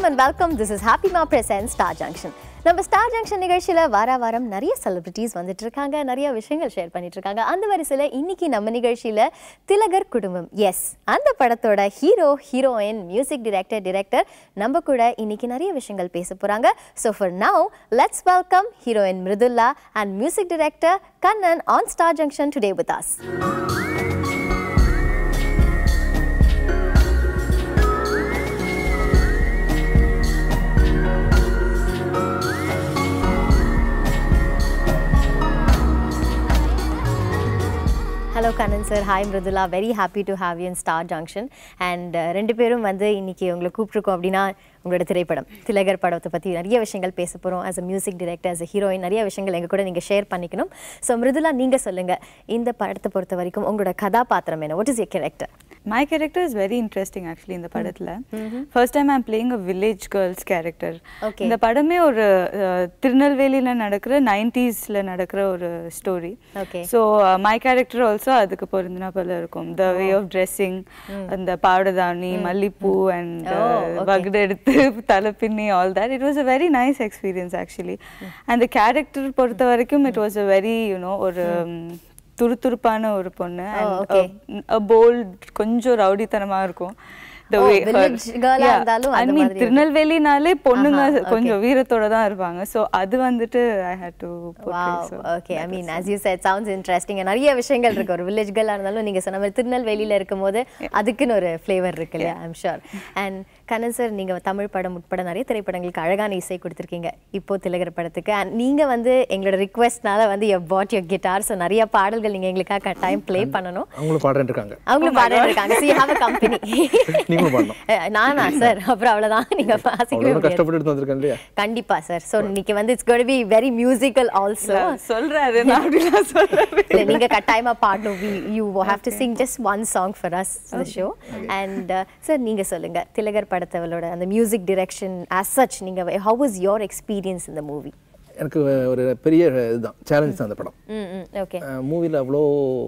And welcome this is happy மா present Star Junction நம்ம Star Junction நிகழ்ச்சியில் வார வாரம் நிறைய செலிபிரிட்டிஸ் வந்துட்டு இருக்காங்க நிறைய விஷயங்கள் ஷேர் பண்ணிட்டு இருக்காங்க அந்த வரிசையில் இன்னைக்கு நம்ம நிகழ்ச்சியில் திலகர் குடும்பம் எஸ் அந்த படத்தோட hero heroine music director director நம்ம கூட இன்னைக்கு நிறைய விஷயங்கள் பேச போறாங்க so for now let's welcome heroine Mridula and music director Kannan on Star Junction today with us hello Kannan sir hi Mridula very happy to have you in Star Junction and ரெண்டு பேரும் வந்து இன்னைக்கு உங்களை கூப்பிட்ருக்கோம் அப்படின்னா உங்களோட திரைப்படம் திலகர் படத்தை பற்றி நிறைய விஷயங்கள் பேச போகிறோம் as a music director as a heroine நிறைய விஷயங்கள் எங்கள் கூட நீங்கள் ஷேர் பண்ணிக்கணும் ஸோ மிருதுலா நீங்கள் சொல்லுங்கள் இந்த படத்தை பொறுத்த வரைக்கும் உங்களோட கதாபாத்திரம் என்ன what is your character My character is very interesting actually இந்த படத்துல first time I'm playing a village girls character Okay. இந்த படமே ஒரு அஹ், திருநெல்வேலியில நடக்கிற நைன்டிஸ்ல நடக்கிற ஒரு story Okay. So my character also அதுக்கு பொருந்தினா போல இருக்கும் த வே ஆஃப் ட்ரெஸ்ஸிங் அந்த பாவடதாணி மல்லிப்பூ அண்ட் Oh, okay. வகுடு எடுத்து தலை பின்னி all that it was a very nice experience actually அந்த கேரக்டர் பொறுத்த வரைக்கும் it was a very you know ஒரு ம், துருதுருப்பான ஒரு பொண்ணு Oh, okay. போல்ட் கொஞ்சம் ரவுடித்தனமா இருக்கும் The Oh, way her- village girl ah Yeah, இருந்தாலும் I அந்த mean, மாதிரி இருக்கும். திருநெல்வேலினாலே பொண்ணுங்க ஆஹா, okay. கொஞ்சம் வீரத்தோட தான் இருப்பாங்க சோ அது வந்துட்டு I had to wow okay I mean as you said sounds interesting நிறைய விஷயங்கள் இருக்கு ஒரு வில்லேஜ் கேர்ளாக இருந்தாலும் நீங்க சொன்ன மாதிரி திருநெல்வேலியில இருக்கும்போது அதுக்குன்னு ஒரு ஃப்ளேவர் இருக்கு இல்லையா I'm sure and Kannan sir நீங்க தமிழ் படம் உட்பட நிறைய திரைப்படங்களுக்கு அழகான இசை கொடுத்துருக்கீங்க இப்போ திலகர் படத்துக்கு அண்ட் நீங்க வந்து எங்களோட ரிக்வெஸ்ட்னால வந்து you brought your guitar so நிறைய பாடல்கள் நீங்க எங்களுக்காக கட்டாயம் ப்ளே பண்ணணும் அவங்களும் பாடுறேன் இருக்காங்க அவங்களும் பாடிட்டு இருக்காங்க so you have a company நீங்களும் பாடணும். நானா சார் அப்புறம் அவ்வளவுதான் நீங்க வாசிக்கவே அவ்வளோ முடியாது கஷ்டப்பட்டு எடுத்து வந்திருக்கேன் இல்லையா கண்டிப்பா சார் ஸோ இன்னைக்கு வந்து it's gotta be very musical also சொல்றாரு நான் அப்படிலாம் சொல்றேன் இல்ல நீங்க கட்டாயமா பாடணும் we you have to sing just one song for us the show and sir நீங்க சொல்லுங்க திலகர் படத்தவளோட அந்த மியூசிக் டிரெக்ஷன் as such நீங்க ஹவ் இஸ் யோர் எக்ஸ்பீரியன்ஸ் இந்த மூவி எனக்கு ஒரு பெரிய இதுதான் சேலஞ்ச் தான் அந்த படம் ம் ம் ஓகே மூவியில் அவ்வளோ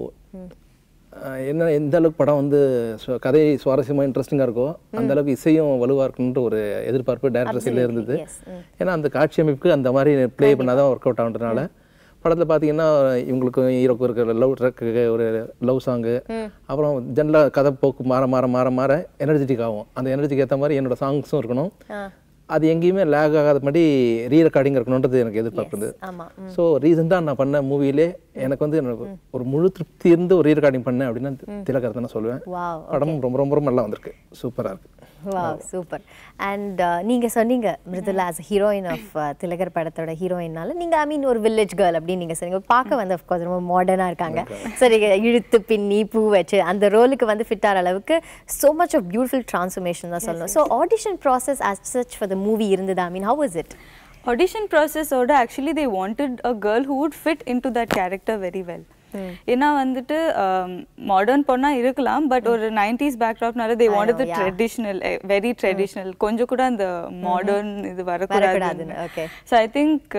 அஹ், என்ன எந்த அளவுக்கு படம் வந்து சு- கதை சுவாரஸ்யமாக இன்ட்ரெஸ்டிங்காக இருக்கோ அந்த அளவுக்கு இசையும் வலுவாக இருக்குன்ற ஒரு எதிர்பார்ப்பு டேரக்டர் சைடில் இருந்தது yes, ஏன்னா அந்த காட்சி அமைப்புக்கு அந்த மாதிரி ப்ளே பண்ணால் தான் ஒர்க் அவுட் ஆகுன்றதுனால படத்தில் பார்த்தீங்கன்னா இவங்களுக்கும் ஹீரோக்கும் இருக்கிற லவ் ட்ரக்கு ஒரு லவ் சாங்கு அப்புறம் ஜென்ரலாக கதை போக்கு மாற மாற மாற மாற எனர்ஜெட்டிக் ஆகும் அந்த எனர்ஜிக்கு ஏற்ற மாதிரி என்னோட சாங்ஸும் இருக்கணும் அது எங்கேயுமே லேக் ஆகாதபடி ரீ ரெக்கார்டிங் இருக்கணுன்றது எனக்கு எதிர்பார்ப்பு இருந்தது ஆமா ஸோ ரீசெண்டாக நான் பண்ண மூவிலே எனக்கு வந்து எனக்கு ஒரு முழு திருப்தி இருந்து ஒரு ரீ ரெக்கார்டிங் பண்ணேன் அப்படின்னு திலகர் தான் சொல்லுவேன் வாவ் படம் ரொம்ப ரொம்ப ரொம்ப நல்லா வந்திருக்கு சூப்பராக இருக்கு வாவ் சூப்பர் அண்ட் நீங்க சொன்னீங்க Mridula as a heroine of Thilagar படத்தோட ஹீரோயின்னால நீங்க ஐ மீன் ஒரு வில்லேஜ் கேர்ள் அப்படின்னு நீங்க சொன்னீங்க பார்க்க வந்து அஃப்கோர்ஸ் ரொம்ப மாடர்னாக இருக்காங்க ஸோ நீங்க இழுத்து பின்னி பூ வச்சு அந்த ரோலுக்கு வந்து ஃபிட் ஆகிற அளவுக்கு so much of beautiful transformation தான் சொல்லணும் so audition process as such for the movie இருந்ததா I mean how was it audition ப்ராசஸோட actually they wanted a girl who would fit in to that character very well ஏன்னா வந்துட்டு modern பொண்ணா இருக்கலாம் but ஒரு nineties பேக்ராப்னால they wanted yeah. Traditional very traditional கொஞ்சம் கூட அந்த மாடர்ன் இது வரக்கூடாதுன்னு, வரக்கூடாது okay. So I think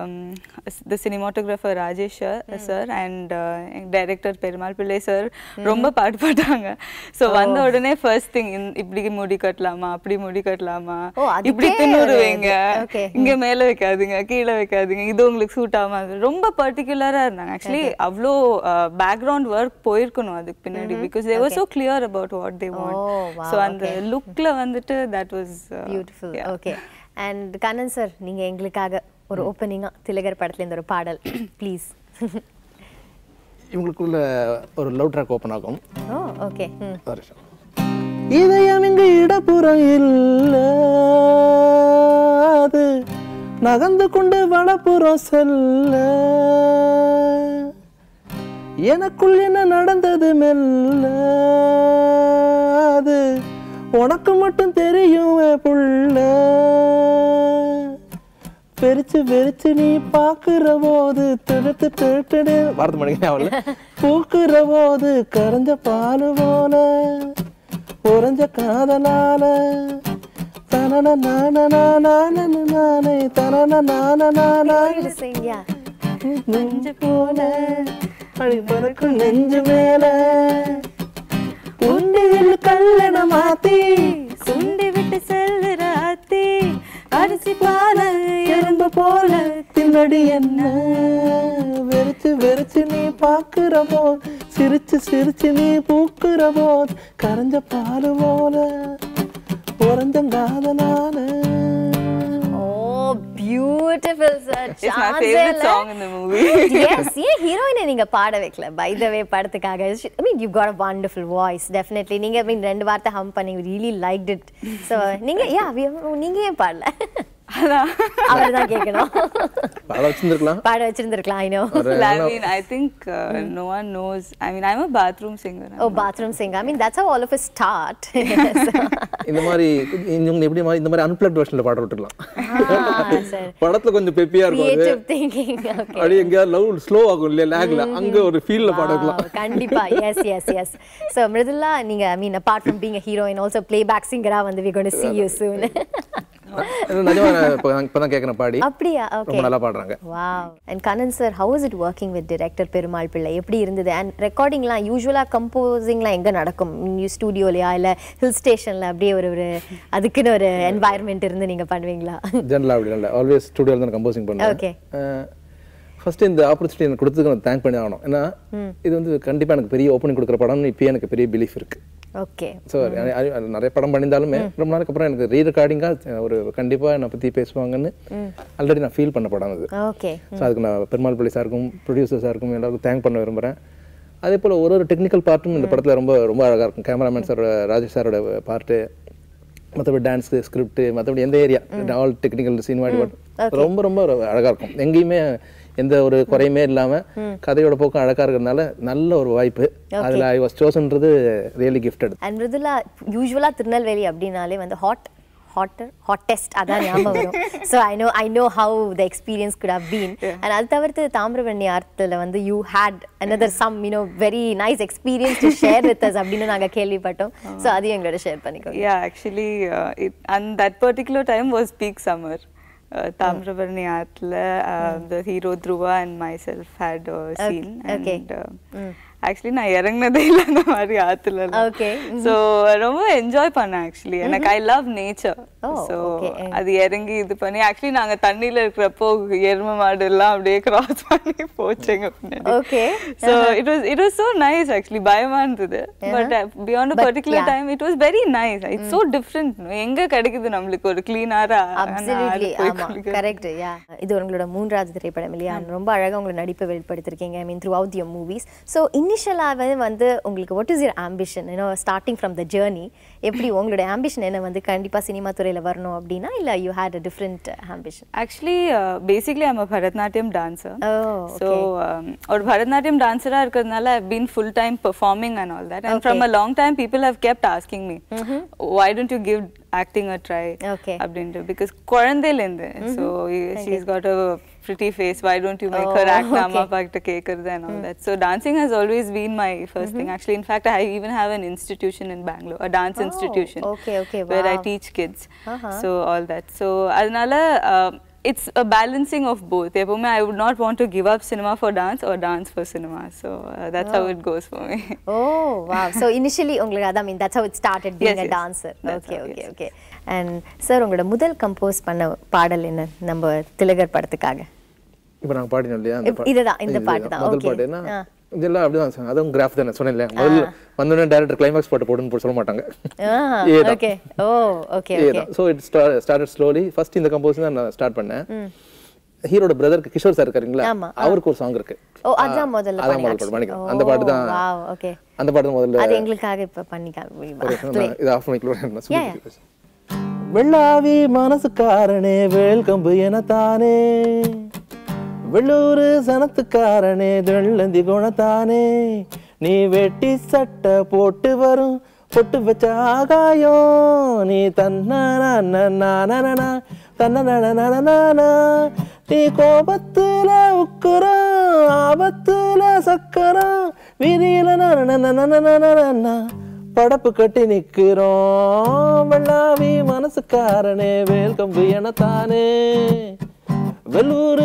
the cinematographer Rajesh sir and director Perumal Pillai sir ரொம்ப பாடுபட்டாங்க ஸோ வந்த உடனே ஃபர்ஸ்ட் திங் இப்படி முடி கட்டலாமா அப்படி முடி கட்டலாமா ஓ, அதுக்கே இப்படி ஒரு தின்னூறு இது. வைங்க Okay. இங்க மேல வைக்காதீங்க கீழே வைக்காதீங்க இது உங்களுக்கு சூட் ஆகாது ரொம்ப பர்டிகுலரா இருந்தாங்க ஆக்சுவலி அவ்வளோ பேக்ரவுண்ட் ஒர்க் போயிருக்கணும் அதுக்கு பின்னாடி because they were so clear about what they Oh, want wow, so அந்த லுக்ல வந்துட்டு that was beautiful okay and Kannan sir நீங்க எங்களுக்காக ஒரு ஓப்பனிங்கா திலகர் படத்துல இந்த ஒரு பாடல் ப்ளீஸ் இவங்களுக்குள்ள ஒரு லவ் ட்ராக் ஓப்பன் ஆகும் ஓ ஓகே ம் ஒரு நிமிஷம். இதயம் இங்கு இடப்புறம் இல்லாது நகர்ந்து கொண்டு வலப்புறம் செல்ல எனக்குள் என்ன நடந்தது மெல்ல அது உனக்கு மட்டும் தெரியும் எ புள்ள பெருச்சு வெறிச்சு நீ பாக்குற போது திருட்டு திருட்டு வார்த்தை மணிக்கு அவள் பூக்குற போது கரைஞ்ச பால் போல உறைஞ்ச காதலால தனன நான நானே தனன நான நானே sing yeah நெஞ்சு போல அழி பறக்கும் நெஞ்சு மேல உண்டியில் கல்லண மாத்தி சுண்டி விட்டு செல்லுற அத்தி அரிசி பால எறும்பு போல பின்னாடி என்ன வெறிச்சு வெறிச்சு நீ பாக்குற போது சிரிச்சு சிரிச்சு நீ பூக்குற போது கரைஞ்ச பால் போல உறஞ்சங்காதனால oh beautiful sir It's my favorite song in the movie. Yes ஏன் ஹீரோயினை நீங்க பாட வைக்கல பை த வே படத்துக்காக I mean you got a wonderful voice definitely நீங்க மீன் ரெண்டு வார்த்தை ஹம் பண்ணி ரியலி லைக் இட் ஸோ நீங்க யா நீங்க ஏன் பாடல அதான் அவர் தான் கேட்கணும் பாட வச்சிருந்துருக்கலாம் பாட வச்சிருந்திருக்கலாம் I know I mean, I think uh, no one knows. I mean, I'm a bathroom singer. Oh bathroom sing I mean that's how all of us start இந்த மாதிரி இவங்க எப்படி மாதிரி இந்த மாதிரி அன்பிளக்ட் வெர்ஷன்ல பாட விட்டுடலாம் சார் படத்துல கொஞ்சம் பெப்பியா இருக்கும் அது கிரியேட்டிவ் திங்கிங் ஓகே அப்படியே எங்கேயாவது லவ் ஸ்லோ ஆகும் இல்லையா லேக்ல அங்க ஒரு ஃபீல்ல பாட வைக்கலாம் Wow, கண்டிப்பா yes yes yes so Mridula நீங்க I mean apart from being heroine also playback சிங்கரா வந்து we gonna see you soon நிஜமா நான் இப்போ இப்பதான் கேட்குறேன் பாடி அப்படியா ஓகே ரொம்ப நல்லா பாடுறாங்க wow and Kannan sir how is it working with director Perumal Pillai எப்படி இருந்தது அண்ட் ரெக்கார்டிங்லாம் யூஸ்வலாக கம்போசிங்லாம் எங்கே நடக்கும் ஸ்டூடியோலையா இல்லை ஹில் ஸ்டேஷனில் அப்படியே ஒரு ஒரு அதுக்குன்னு ஒரு என்வாயர்மெண்ட் இருந்து நீங்கள் பண்ணுவீங்களா ஜென்ரலாக அப்படி இல்லை ஆல்வேஸ் ஸ்டுடியோவில் தான் கம்போசிங் பண்ணுவேன் Okay. ஃபர்ஸ்ட் இந்த ஆப்பர்ச்சுனிட்டி எனக்கு கொடுத்ததுக்கு நான் தேங்க் பண்ணி ஆகணும் ஏன்னா இது வந்து கண்டிப்பாக எனக்கு பெரிய ஓப்பனிங் கொடுக்குற படம்னு இப்போ எனக்கு பெரிய பிலீஃப் இருக்கு ஓகே ஸோ நிறைய படம் பண்ணியிருந்தாலுமே ரொம்ப நாளுக்கு அப்புறம் எனக்கு ரீ ரெக்கார்டிங்காக ஒரு கண்டிப்பாக என்னை பற்றி பேசுவாங்கன்னு ஆல்ரெடி நான் ஃபீல் பண்ண படம் அது ஓகே ஸோ அதுக்கு நான் பெருமாள் பிள்ளை சாருக்கும் ப்ரொடியூசர் சாருக்கும் எல்லாருக்கும் தேங்க் பண்ண விரும்புகிறேன் அதே போல் ஒரு ஒரு டெக்னிக்கல் பார்ட்டும் இந்த படத்தில் ரொம்ப ரொம்ப அழகாக இருக்கும் கேமராமேன் சாரோட ராஜேஷ் சாரோட பார்ட்டு மற்றபடி டான்ஸு ஸ்கிரிப்ட் மற்றபடி எந்த ஏரியா ஆல் டெக்னிக்கல் சீன்வாடி ரொம்ப ரொம்ப அழகாக இருக்கும் எங்கேயுமே எந்த ஒரு குறையுமே இல்லாமல் கதையோட போக்கும் அழகாக இருக்கிறதுனால நல்ல ஒரு வாய்ப்பு அதில் ஐ வாஸ் சோசன்றது ரியலி கிஃப்டட் அண்ட் மிருதுலா யூஸ்வலாக திருநெல்வேலி அப்படின்னாலே வந்து ஹாட் ஹாட்டர் ஹாட்டஸ்ட் அதான் ஞாபகம் வரும் so I know I know how the experience good have been and அது தவிர்த்து தாமிரபரணி ஆர்த்தில் வந்து you had another some you know very nice experience to share with us அப்படின்னு நாங்கள் கேள்விப்பட்டோம் ஸோ அதையும் எங்களோட ஷேர் பண்ணிக்கோங்க Yeah, actually, uh, it, and that particular time was peak summer. Uh, Tamrabarni Aatla, uh, the hero Dhruva and myself had a scene. okay. And, uh, actually நான் இறங்குனதே இல்லை அந்த மாதிரி ஆத்துல Okay. ஸோ ரொம்ப enjoy பண்ணேன் actually எனக்கு I love nature Oh, so okay. அது இறங்கி இது பண்ணி ஆக்சுவலி நாங்க தண்ணியில இருக்கிறப்போ எருமை மாடு எல்லாம் அப்படியே கிராஸ் பண்ணி போச்சுங்க பின்னாடி Okay. So it was it was so nice actually பயமா இருந்தது but beyond But, particular yeah. Time it was very nice it's so different எங்க கிடைக்குது நம்மளுக்கு ஒரு கிளீனாரா அப்சல்யூட்லி ஆமா கரெக்ட் யா இது உங்களோட மூன்றாவது திரைப்படம் இல்லையா ரொம்ப அழகா உங்களோட நடிப்பை வெளிப்படுத்திருக்கீங்க I mean throughout your movies so இனிஷியலாகவே வந்து உங்களுக்கு what is your ambition you know starting from the journey எப்படி உங்களோட ஆம்பிஷன் என்ன வந்து கண்டிப்பா சினிமா துறையில வரணும் அப்படின்னா இல்ல you had a different ambition actually basically I'm a Bharatanatyam dancer Oh, so ஒரு பரதநாட்டியம் டான்ஸராக இருக்கிறதுனால I been full time performing and all that and from a long time people have kept asking me why don't you give acting a try Okay. அப்படின்ட்டு because குழந்தையிலேருந்து so she's got a pretty face why don't you make her Oh, act amma okay. appa கிட்ட கேக்குறது and all that so dancing has always been my first thing actually in fact i even have an institution in bangalore a dance Oh, institution okay, okay, where i wow. teach kids Uh-huh. so all that so அதனால uh, it's a balancing of both எப்பவுமே i would not want to give up cinema for dance or dance for cinema so uh, that's how it goes for me ஓ வா so initially உங்களுக்கு அதான் mean that's how it started being Yes, a yes. dancer That's okay how, okay yes. Okay and sir உங்களோட முதல் compose பண்ண பாடல் என்ன நம்ம திலகர் படத்துக்காக இப்போ நாங்கள் பாடினோம் இல்லையா அந்த இப்- பா- இதுதான், இந்த இதுதான். பாட்டு தான், முதல் okay. பாட்டு என்ன ஆ. இதெல்லாம் அப்படிதான் சொன்னேன். அதுவும் கிராஃப் தானே சொன்னேன் இல்லையா முதல்ல வந்தோடனே டேரக்டர் கிளைமேக்ஸ் பாட்டு போடுன்னு போட்டு சொல்ல மாட்டாங்க ஏதான். Okay oh okay okay so it started slowly first இந்த கம்போஸ் தான் நான் ஸ்டார்ட் பண்ணேன் ஹீரோட பிரதருக்கு கிஷோர் சார் இருக்காருங்களா ஆமா, அவருக்கு ஒரு சாங் இருக்கு ஓ அதான் முதல்ல அதான் முதல் பாட்டு பண்ணிக்கலாம் அந்த பாட்டு தான் வாவ் ஓகே அந்த பாட்டு தான் முதல்ல அது எங்களுக்காக இப்ப பண்ணி ஒரு காமிப்பா நிமிஷம் நான் இது ஆஃப் பண்ணிக்கலாம் நான் Yeah, சொல்லி வெள்ளாவி மனசுக்காரனே வேல்கம்பு எனத்தானே வெள்ளூரு சனத்துக்காரனே வெள்ளந்தி குணத்தானே நீ வெட்டி சட்டை போட்டு வரும் பொட்டு வச்ச ஆகாயம் நீ தன்னா தன்னா நீ கோபத்துல உக்குறோம் ஆபத்துல சக்கரம் வீதியில நன படப்பு கட்டி நிக்கிறோம் வெள்ளாவி மனசுக்காரனே வேல்கம்பு எனத்தானே வெள்ளூரு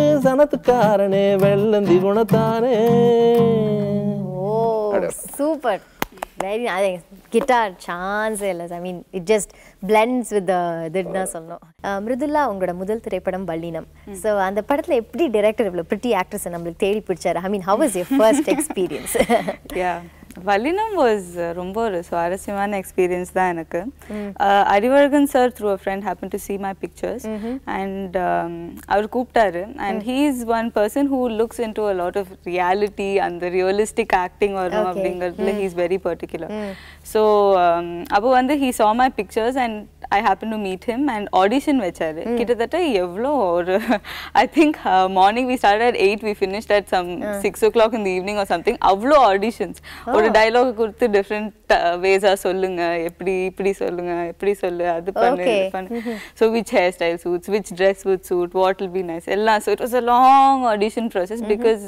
சனத்துக்காரனே வெள்ளந்தி குணத்தானே ஓ சூப்பர் வெரி அது கிட்டார் சான்ஸே இல்லை I mean it just blends with இதுன்னு தான் சொல்லணும் அஹ், மிருதுல்லா உங்களோட முதல் திரைப்படம் வல்லினம் ஸோ அந்த படத்தில் எப்படி டைரக்டர் இவ்வளோ பிரிட்டி ஆக்ட்ரஸ் நம்மளுக்கு தேடி பிடிச்சாரு I mean how is your first experience yeah Vallinam was ரொம்ப ஒரு சுவாரஸ்யமான எக்ஸ்பீரியன்ஸ் தான் எனக்கு அஹ், Arivazhagan sir through a friend happen to see my pictures and அவர் கூப்பிட்டாரு and he is one person who looks in to a lot of reality அந்த realistic acting வரும் Okay. அப்படிங்கிறதுல he is very particular so அப்போ வந்து he saw my pictures and I happen to meet him and audition வச்சாரு கிட்டத்தட்ட எவ்வளோ ஒரு I think morning we start at eight we finished at some six o'clock இந்த evening or something அவ்வளோ auditions ஒரு dialogue கொடுத்து different வேஸா சொல்லுங்க எப்படி இப்படி சொல்லுங்க எப்படி சொல்லு அது பண்ணு இது Okay. பண்ணு so which hair style suits which dress would suit what will be nice எல்லாம் so it was a long audition process because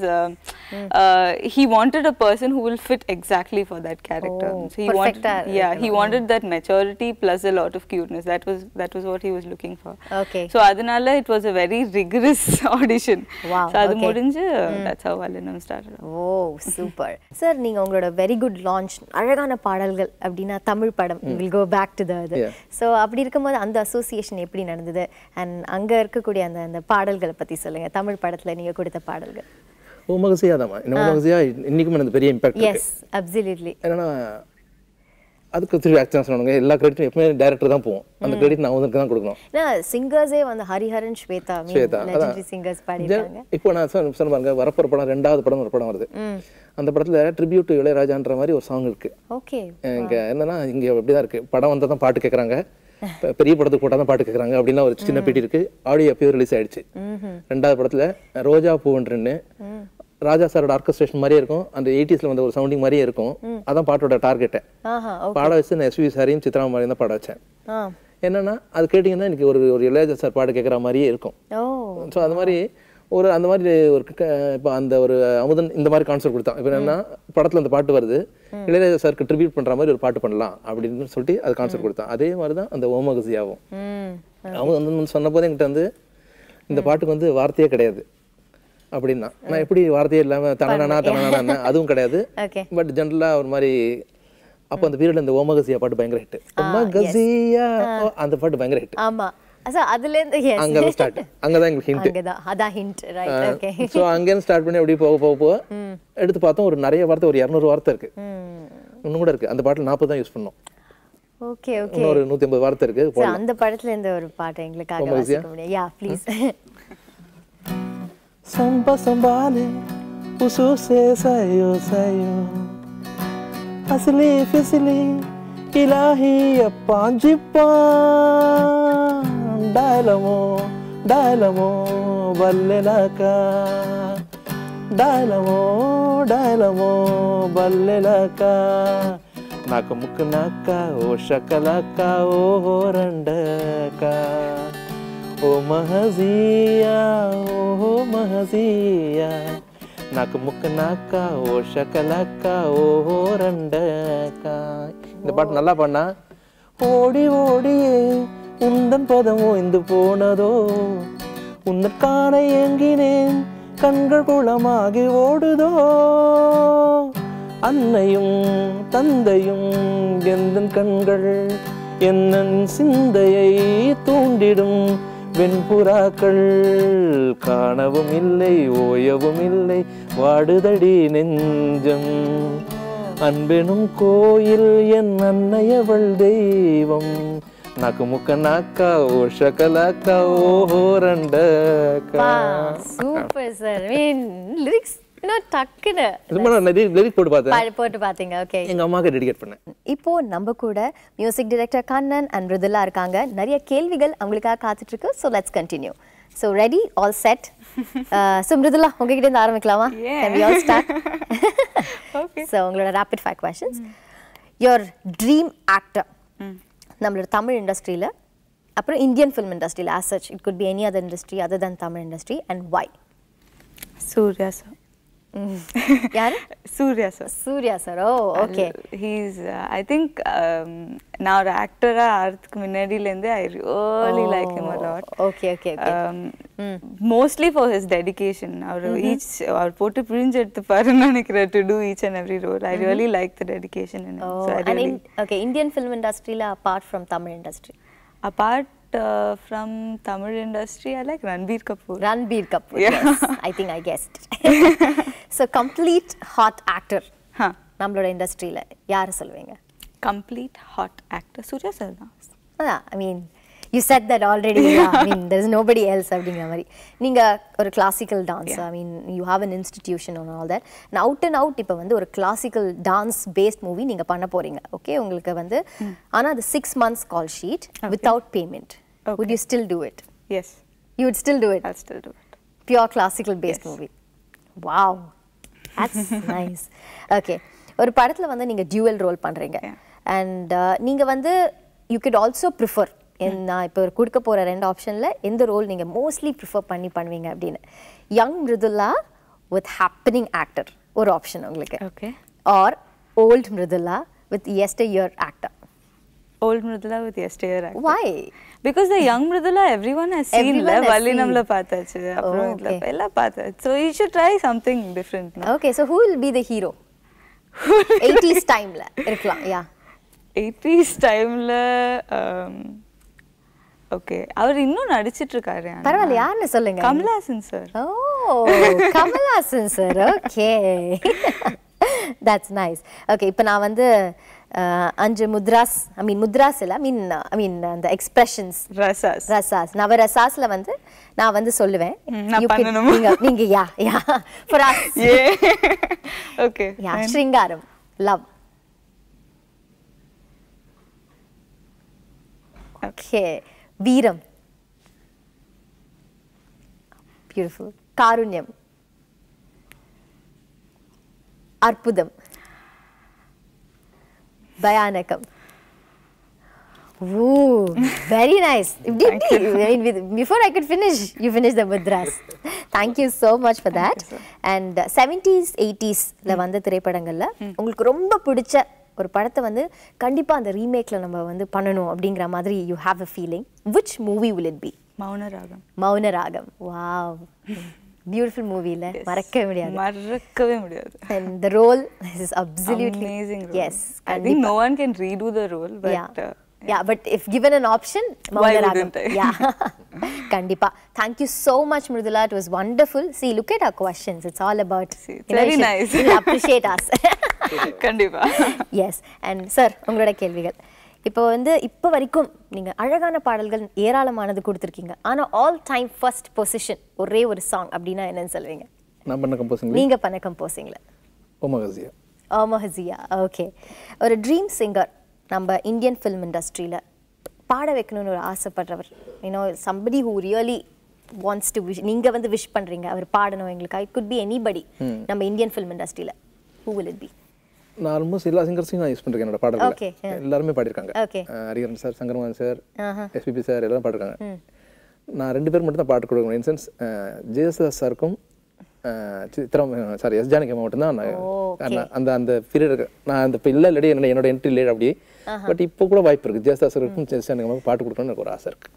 he wanted a person who will fit exactly for that character Oh, so he wanted perfect-ஆ yeah he இருக்கணும். wanted that maturity plus a lot of cuteness that was that was what he was looking for Okay. so அதனால it was a very rigorous audition Wow, so அது okay. முடிஞ்சு that's how Valinam started oh super sir நீங்க உங்களோட very good launch அழகான பாடல்கள் அப்படின்னா தமிழ் படம் will go back to the இது Yeah. ஸோ அப்படி இருக்கும்போது அந்த அசோசியேஷன் எப்படி நடந்தது அண்ட் அங்க இருக்கக்கூடிய அந்த அந்த பாடல்களை பத்தி சொல்லுங்க தமிழ் படத்துல நீங்க கொடுத்த பாடல்கள் ஓ மகசியா தான் இந்த மகசியா இன்னைக்கும் எனக்கு பெரிய இம்பாக்ட் இருக்கு எஸ் அப்சல்யூட்லி என்னன்னா அதுக்கு திரு ஆக்சன் சொன்னாங்க எல்லா கிரெடிட்டும் எப்பவுமே டேரக்டர் தான் போவோம் அந்த கிரெடிட் நான் அவங்களுக்கு தான் கொடுக்கணும் ஏன்னா சிங்கர்ஸே வந்து ஹரிஹரன் ஸ்வேதா ஸ்வேதா லெஜெண்டரி சிங்கர்ஸ் பாடிருக்காங்க இப்போ நான் சொன்ன சொன்ன பாருங்க வரப்போற படம் ரெண்டாவது படம் ஒரு படம் வருது அந்த படத்துல ட்ரிபியூட் டு இளையராஜான்ற மாதிரி ஒரு சாங் இருக்கு ஓகே இங்க என்னன்னா இங்க அப்படிதான் இருக்கு படம் வந்தா தான் பாட்டு கேக்குறாங்க பெ- பெரிய படத்துக்கு போட்டா தான் பாட்டு கேக்குறாங்க அப்படின்னா ஒரு சின்ன பேட்டி இருக்கு ஆடியோ எப்பயோ ரிலீஸ் ஆயிடுச்சு ரெண்டாவது படத்துல ரோஜா பூவன்றன்னு ராஜா சாரோட ஆர்கஸ்ட்ரேஷன் மாதிரியே இருக்கும் அந்த எயிட்டிஸ்ல வந்த ஒரு சவுண்டிங் மாதிரியே இருக்கும் அதான் பாட்டோட டார்கெட்டை ஆஹா பாட வச்சு நான் எஸ்வி சாரையும் சித்ரா மாதிரியும் தான் பாட வச்சேன் ஆ என்னன்னா அது கேட்டிங்கன்னா எனக்கு ஒரு ஒரு இளையராஜா சார் பாட்டு கேட்குற மாதிரியே இருக்கும் ஓ ஸோ அது மாதிரி ஒரு அந்த மாதிரி ஒரு இப்போ அந்த ஒரு அமுதன் இந்த மாதிரி கான்செப்ட் கொடுத்தான் இப்போ என்னன்னா படத்துல அந்த பாட்டு வருது இளையராஜா சாருக்கு ட்ரிபியூட் பண்ற மாதிரி ஒரு பாட்டு பண்ணலாம் அப்படின்னு சொல்லிட்டு அது கான்செப்ட் கொடுத்தான் அதே மாதிரி தான் அந்த ஓமகசியாவும் ம் அவங்க வந்து சொன்ன போது என்கிட்ட வந்து இந்த பாட்டுக்கு வந்து வார்த்தையே கிடையாது அப்படின்னா நான் எப்படி வார்த்தையே இல்லாம தனனா தனனா அதுவும் கிடையாது ஓகே பட் ஜென்ரலா ஒரு மாதிரி அப்போ அந்த பீரியட்ல இந்த ஓமகசியா பாட்டு பயங்கர ஹிட் ஓமகசியா அந்த பாட்டு பயங்கர ஹிட் ஆமா சோ அதுல இருந்து எஸ் அங்கதான் ஸ்டார்ட் அங்கதான் எங்களுக்கு ஹிண்ட் அங்கதான் அதான் ஹிண்ட் ரைட் ஓகே ஸோ அங்கேருந்து ஸ்டார்ட் பண்ணி அப்படியே போக போக போக எடுத்து பார்த்தோம் ஒரு நிறைய வார்த்தை ஒரு இரநூறு வார்த்தை இருக்கு இன்னும் கூட இருக்கு அந்த பாட்டில் நாற்பது தான் யூஸ் பண்ணோம் ஓகே ஓகே இன்னும் ஒரு நூற்றி ஐம்பது வார்த்தை இருக்கு சோ அந்த படத்துல இருந்து ஒரு பாட்டு எங்களுக்காக ரொம்ப easy-ஆ? வாசிக்க முடியும் yeah please Samba sambale, ususe sayo sayo. Asli fisli, ilahi appanjippa. Dailamo, dailamo, ballelaka. Dailamo, dailamo, ballelaka. నాకు ముక్కు నాక ఓ షకలక ఓ రండక ఓ మహజియా ఓ మహజియా నాకు ముక్కు నాక ఓ షకలక ఓ రండక இந்த பாட்டு நல்லா பண்ணா ஓடி ஓடியே உந்தன் பதம் ஓய்ந்து போனதோ உன்னை காண ஏங்கினேன் கண்கள் குளமாகி ஓடுதோ அன்னையும் தந்தையும் எந்தன் கண்கள் என்னன் சிந்தையை தூண்டிடும் வெண்புறாக்கள் காணவும் இல்லை ஓயவும் இல்லை வாடுதடி நெஞ்சம் அன்பெனும் கோயில் என் அன்னையவள் தெய்வம் నాకు ముక్క నాక్క ఓ షకలక ఓ రండక சூப்பர் சார் மீன் லிரிக்ஸ் இன்னும் டக்குன்னு சும்மா நான் நிறைய லிரிக் போட்டு பார்த்தேன் பா- போட்டு பாத்தீங்க ஓகே எங்க அம்மாவுக்கு டெடிகேட் பண்ணேன் இப்போ நம்ம கூட music director Kannan and Mridula இருக்காங்க நிறைய கேள்விகள் அவங்களுக்காக காத்துட்டு இருக்கு so let's continue so ready all set so Mridula உங்ககிட்ட இருந்து ஆரம்பிக்கலாமா Yeah. Can we all start? Okay. So உங்களோட rapid five questions your dream actor நம்மளோட தமிழ் இண்டஸ்ட்ரியில் அப்புறம் இந்தியன் ஃபிலிம் இண்டஸ்ட்ரியில் as such it could be any other industry other than Tamil industry and why Surya sir யாரு Surya sir Surya sir O okay he's I think நான் ஒரு ஆக்டராக ஆகிறதுக்கு முன்னாடியிலேருந்து I really like him a lot okay okay okay mostly for his dedication அவர் each அவர் போட்டு பிழிஞ்சு எடுத்துப்பாருன்னு நினைக்கிறேன் to do each and every role I really like the dedication in Oh, and in, okay, Indian film industry la apart from Tamil industry. apart uh, from Tamil industry, I like Ranbir Kapoor. Ranbir Kapoor. Yeah. Yes, I think I guessed. so complete hot actor. Huh. நம்மளோட இண்டஸ்ட்ரியில யாரை சொல்லுவீங்க Complete hot actor. Surya sir தான். அதான் I mean you said that already I mean there is nobody else அப்படிங்கிற மாதிரி நீங்க ஒரு classical dance I mean you have an institution one all that out and out இப்போ வந்து ஒரு classical dance paste movie நீங்க பண்ண போறீங்க ஓகே உங்களுக்கு வந்து ஆனா அது six months call sheet without payment would you still do it Yes, you would still do it I'll still do it. pure classical based Yes. movie wow that's nice okay ஒரு படத்துல வந்து நீங்க dual role பண்றீங்க Yeah. And நீங்க வந்து you could also prefer நான் இப்போ கொடுக்க போற ரெண்டு ஆப்ஷன்ல எந்த ரோல் நீங்க மோஸ்ட்லி ப்ரிஃபர் பண்ணி பண்ணுவீங்க அப்படின்னு young Mridula with happening actor ஒரு ஆப்ஷன் உங்களுக்கு Okay. Or old Mridula with yesteryear actor Old Mridula with yesterday actor. Why? Because the young Mridula, everyone has seen Everyone la has வல்லினம்ல seen. பார்த்தாச்சு அப்புறம் இதுல okay. எல்லாம் பார்த்தாச்சு so you should try something different no? Okay so who will be the hero 80s டைம்ல இருக்கலாம் யா 80s டைம்ல okay அவர் இன்னும் நடிச்சிட்டு இருக்காரு ஆனா. பரவாயில்ல யாருன்னு சொல்லுங்க Kamal Haasan sir oh Kamal Haasan sir okay that's nice okay இப்போ நான் வந்து அஹ், அஞ்சு முத்ராஸ் ஐ மீன் முத்ராஸ் இல்லை ஐ மீன் ஐ மீன் அந்த எக்ஸ்பிரஷன்ஸ் ரசாஸ் ரசாஸ் நவரசாஸ்ல வந்து நான் வந்து சொல்லுவேன் ம், நான் You could- பண்ணணுமா? நீங்க நீங்க யா யா ஃபார் us ஏ ஓகே யா ஸ்ருங்காரம் லவ் ஓகே வீரம் பியூட்டிஃபுல் காருண்யம் அற்புதம் பயானகம் Ooh, very nice. You did I mean, with, before I could finish, you finished the Mudras. Thank you so much for that. And uh, 70s, 80s ல வந்த திரைப்படங்கள்ல உங்களுக்கு ரொம்ப பிடிச்ச ஒரு படத்தை வந்து கண்டிப்பா அந்த ரீமேக்ல நம்ம வந்து பண்ணணும் அப்படிங்கிற மாதிரி you have a feeling which movie will it be மௌன ராகம் மௌன ராகம் வாவ் பியூட்டிஃபுல் மூவில மறக்கவே முடியாது மறக்கவே முடியாது and the role is absolutely amazing role. yes I think no one can redo the role but yeah. uh, yeah but if given an option Why Maunaragam. wouldn't I? yeah kandipa thank you so much mridula it was wonderful see look at our questions it's all about See, it's you know, very you should- nice. you'll appreciate us கண்டிப்பா yes and sir உங்களோட கேள்விகள் இப்போ வந்து இப்போ வரைக்கும் நீங்க அழகான பாடல்கள் ஏராளமானது கொடுத்துருக்கீங்க ஆனா ஆல் டைம் ஃபர்ஸ்ட் பொசிஷன் ஒரே ஒரு சாங் அப்படின்னா என்னன்னு சொல்லுவீங்க நான் பண்ண கம்போசிங் நீங்க பண்ண கம்போசிங்ல ஓமகசியா ஓமஹசியா ஓகே ஒரு ட்ரீம் சிங்கர் நம்ம இந்தியன் ஃபிலிம் இண்டஸ்ட்ரியில் பாட வைக்கணும்னு ஒரு ஆசைப்படுறவர் you know somebody who really wants to wish நீங்கள் வந்து விஷ் பண்ணுறீங்க அவர் பாடணும் எங்களுக்கு இட் குட் பி எனிபடி நம்ம இந்தியன் ஃபிலிம் இண்டஸ்ட்ரியில் ஹூ வில் இட் பி நான் ஆல்மோஸ்ட் எல்லா சிங்கர்ஸையும் நான் யூஸ் பண்ணிருக்கேன் என்னோட பாடல்கள் Okay, yeah. எல்லாருமே பாடியிருக்காங்க Okay. அஹ் ஹரிஹரன் சார் சங்கரமோகன் சார் ஆஹா. எஸ்பிபி சார் எல்லாரும் பாடிருக்காங்க நான் ரெண்டு பேர் மட்டும் தான் பாட்டு கொடுக்கணும் இன் சென்ஸ் ஜெயசுதாஸ் சாருக்கும் அஹ், சித்ரம் சாரி எஸ் ஜானகி மட்டும் தான் நான் அந்த அந்த பீரியட் நான் அந்த இப்போ இல்லை இல்லாடி என்னோட என்னோட என்ட்ரி இல்லை அப்படி பட் இப்போ கூட வாய்ப்பு இருக்கு ஜெயசுதாஸ் சாருக்கும் எஸ் ஜானகி அம்மாவுக்கும் பாட்டு கொடுக்கணும்னு எனக்கு ஒரு ஆசை இருக்கு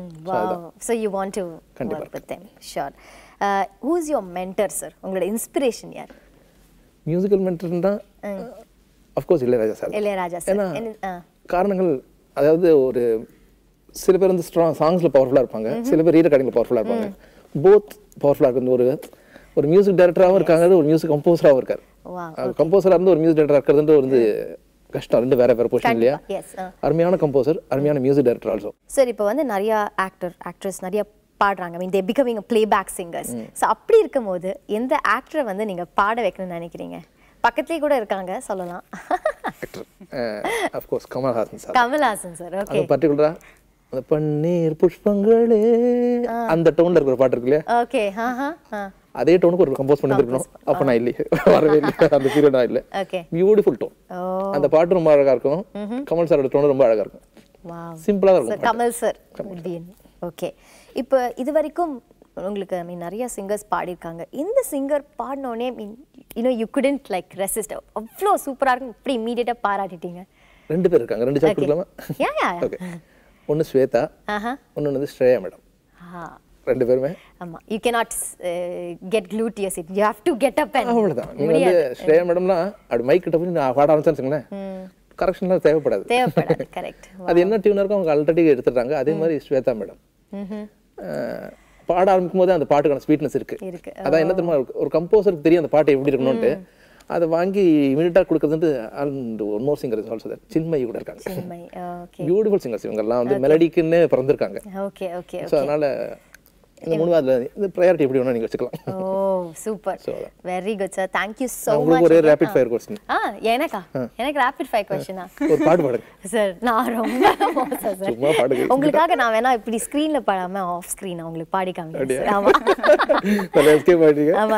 ஸோ யூ வாண்ட் டு கண்டிப்பா work with them sure who is your mentor sir உங்களோட இன்ஸ்பிரேஷன் யார் மியூசிக்கல் மென்டர்னா of course Ilaiyaraaja sir Ilaiyaraaja sir ஏன்னா என்ன ஆ காரணங்கள் அதாவது ஒரு சில பேர் வந்து ஸ்ட்ராங் சாங்ஸில் பவர்ஃபுல்லாக இருப்பாங்க சில பேர் ரீட் ரெக்கார்டிங்கில் பவர்ஃபுல்லாக இருப்பாங்க போத் பவர்ஃபுல்லாக இருக்குது ஒரு ஒரு மியூசிக் டைரக்டராகவும் இருக்காங்க ஒரு மியூசிக் கம்போசராகவும் இருக்கார் Wow, கம்போசராக இருந்து ஒரு மியூசிக் டைரக்டர் இருக்கிறது வந்து கஷ்டம் ரெண்டு வேற வேற பொசிஷன் இல்லையா எஸ் ஆ அருமையான கம்போசர் அருமையான மியூசிக் டைரக்டர் ஆல்சோ சார் இப்போ வந்து நிறைய ஆக்டர் ஆக்ட்ரஸ் நிறைய பாடுறாங்க mean they becoming playback singers so அப்படி இருக்கும்போது எந்த ஆக்டரை வந்து நீங்க பாட வைக்கணும்னு நினைக்கிறீங்க பக்கத்துலேயே கூட இருக்காங்க சொல்லலாம் actor of course Kamal Haasan sir Kamal Haasan sir okay அது பர்டிகுலரா அந்த பன்னீர் புஷ்பங்களே அந்த டோன்ல இருக்கிற பாட்டு இருக்கு இல்லையா ஓகே ஆஹா ஆ அதே டோனுக்கு ஒரு கம்போஸ் பண்ணிருக்கணும் அப்ப நான் இல்லையே வரவே இல்லை அந்த பீரியட் நான் இல்லை ஓகே பியூட்டிஃபுல் டோன் ஓ அந்த பாட்டு ரொம்ப அழகா இருக்கும் கமல் சாரோட டோன் ரொம்ப அழகா இருக்கும் வாவ் சிம்பிளா தான் சார் இருக்கும் கமல் சார் ஓகே இப்போ இது வரைக்கும் உங்களுக்கு ஐ மீன் நிறைய சிங்கர்ஸ் பாடியிருக்காங்க இந்த சிங்கர் பாடினோடனே mean you know you couldn't like resist அவ்வளோ சூப்பராக இருக்கும் இப்படி இமீடியட்டாக பாராட்டிட்டீங்க ரெண்டு பேர் இருக்காங்க ரெண்டு சார் Okay. கொடுக்கலாமா Yeah, yeah, yeah. ஓகே ஒன்னு ஸ்வேதா ஆஹா ஒன்னு வந்து ஸ்ரேயா மேடம் ஆ ரெண்டு பேருமே ஆமா you cannot get glue to your seat you have to get up and அவ்வளவுதான் நீங்க வந்து ஸ்ரேயா மேடம்லாம் அப்படி மைக் கிட்ட போய் நான் பாட ஆரம்பிச்சேன்னு கரெக்ஷன்லாம் தேவைப்படாது தேவைப்படாது கரெக்ட் அது என்ன டியூன் இருக்கோ அவங்க ஆல்ரெடி எடுத்துட்டாங்க அதே மாதிரி ஸ்வேதா மேடம் பாட ஆரம்பிக்கும் போதே அந்த பாட்டுக்கான ஸ்வீட்னஸ் இருக்கு இருக்கு. அதான் என்ன தெரியுமா ஒரு- ஒரு கம்போசருக்கு தெரியும் அந்த பாட்டு எப்படி இருக்கணும்ட்டு அதை வாங்கி இமீடியட்டாக கொடுக்குறது and one more singer also that Chinmayi கூட இருக்காங்க சின்மை ஓகே பியூட்டிஃபுல் சிங்கர்ஸ் இவங்கெல்லாம் வந்து மெலடிக்குன்னு பிறந்திருக்காங்க ஓகே ஓகே ஸோ அதனால இந்த மூணு அதில் இந்த ப்ரையாரிட்டி எப்படி வேணா நீங்க வச்சுக்கலாம் ஓ super So, very good sir thank you so உங்களுக்கு மச் ஒரே ரேபிட் ஃபயர் கொஸ்டின் ஆ எனக்கா எனக்கு ரேபிட் ஃபயர் கொஸ்டினா ஒரு பாட்டு பாடுங்க சார் நான் ரொம்ப மோசம் சார் சும்மா பாடுங்க உங்களுக்காக நான் வேணா இப்படி ஸ்க்ரீன்ல பாடாம ஆஃப் ஸ்க்ரீன் உங்களுக்கு பாடி காமிக்கிறேன் sir. ஆமா எஸ்கேப் ஆயிட்டீங்க ஆமா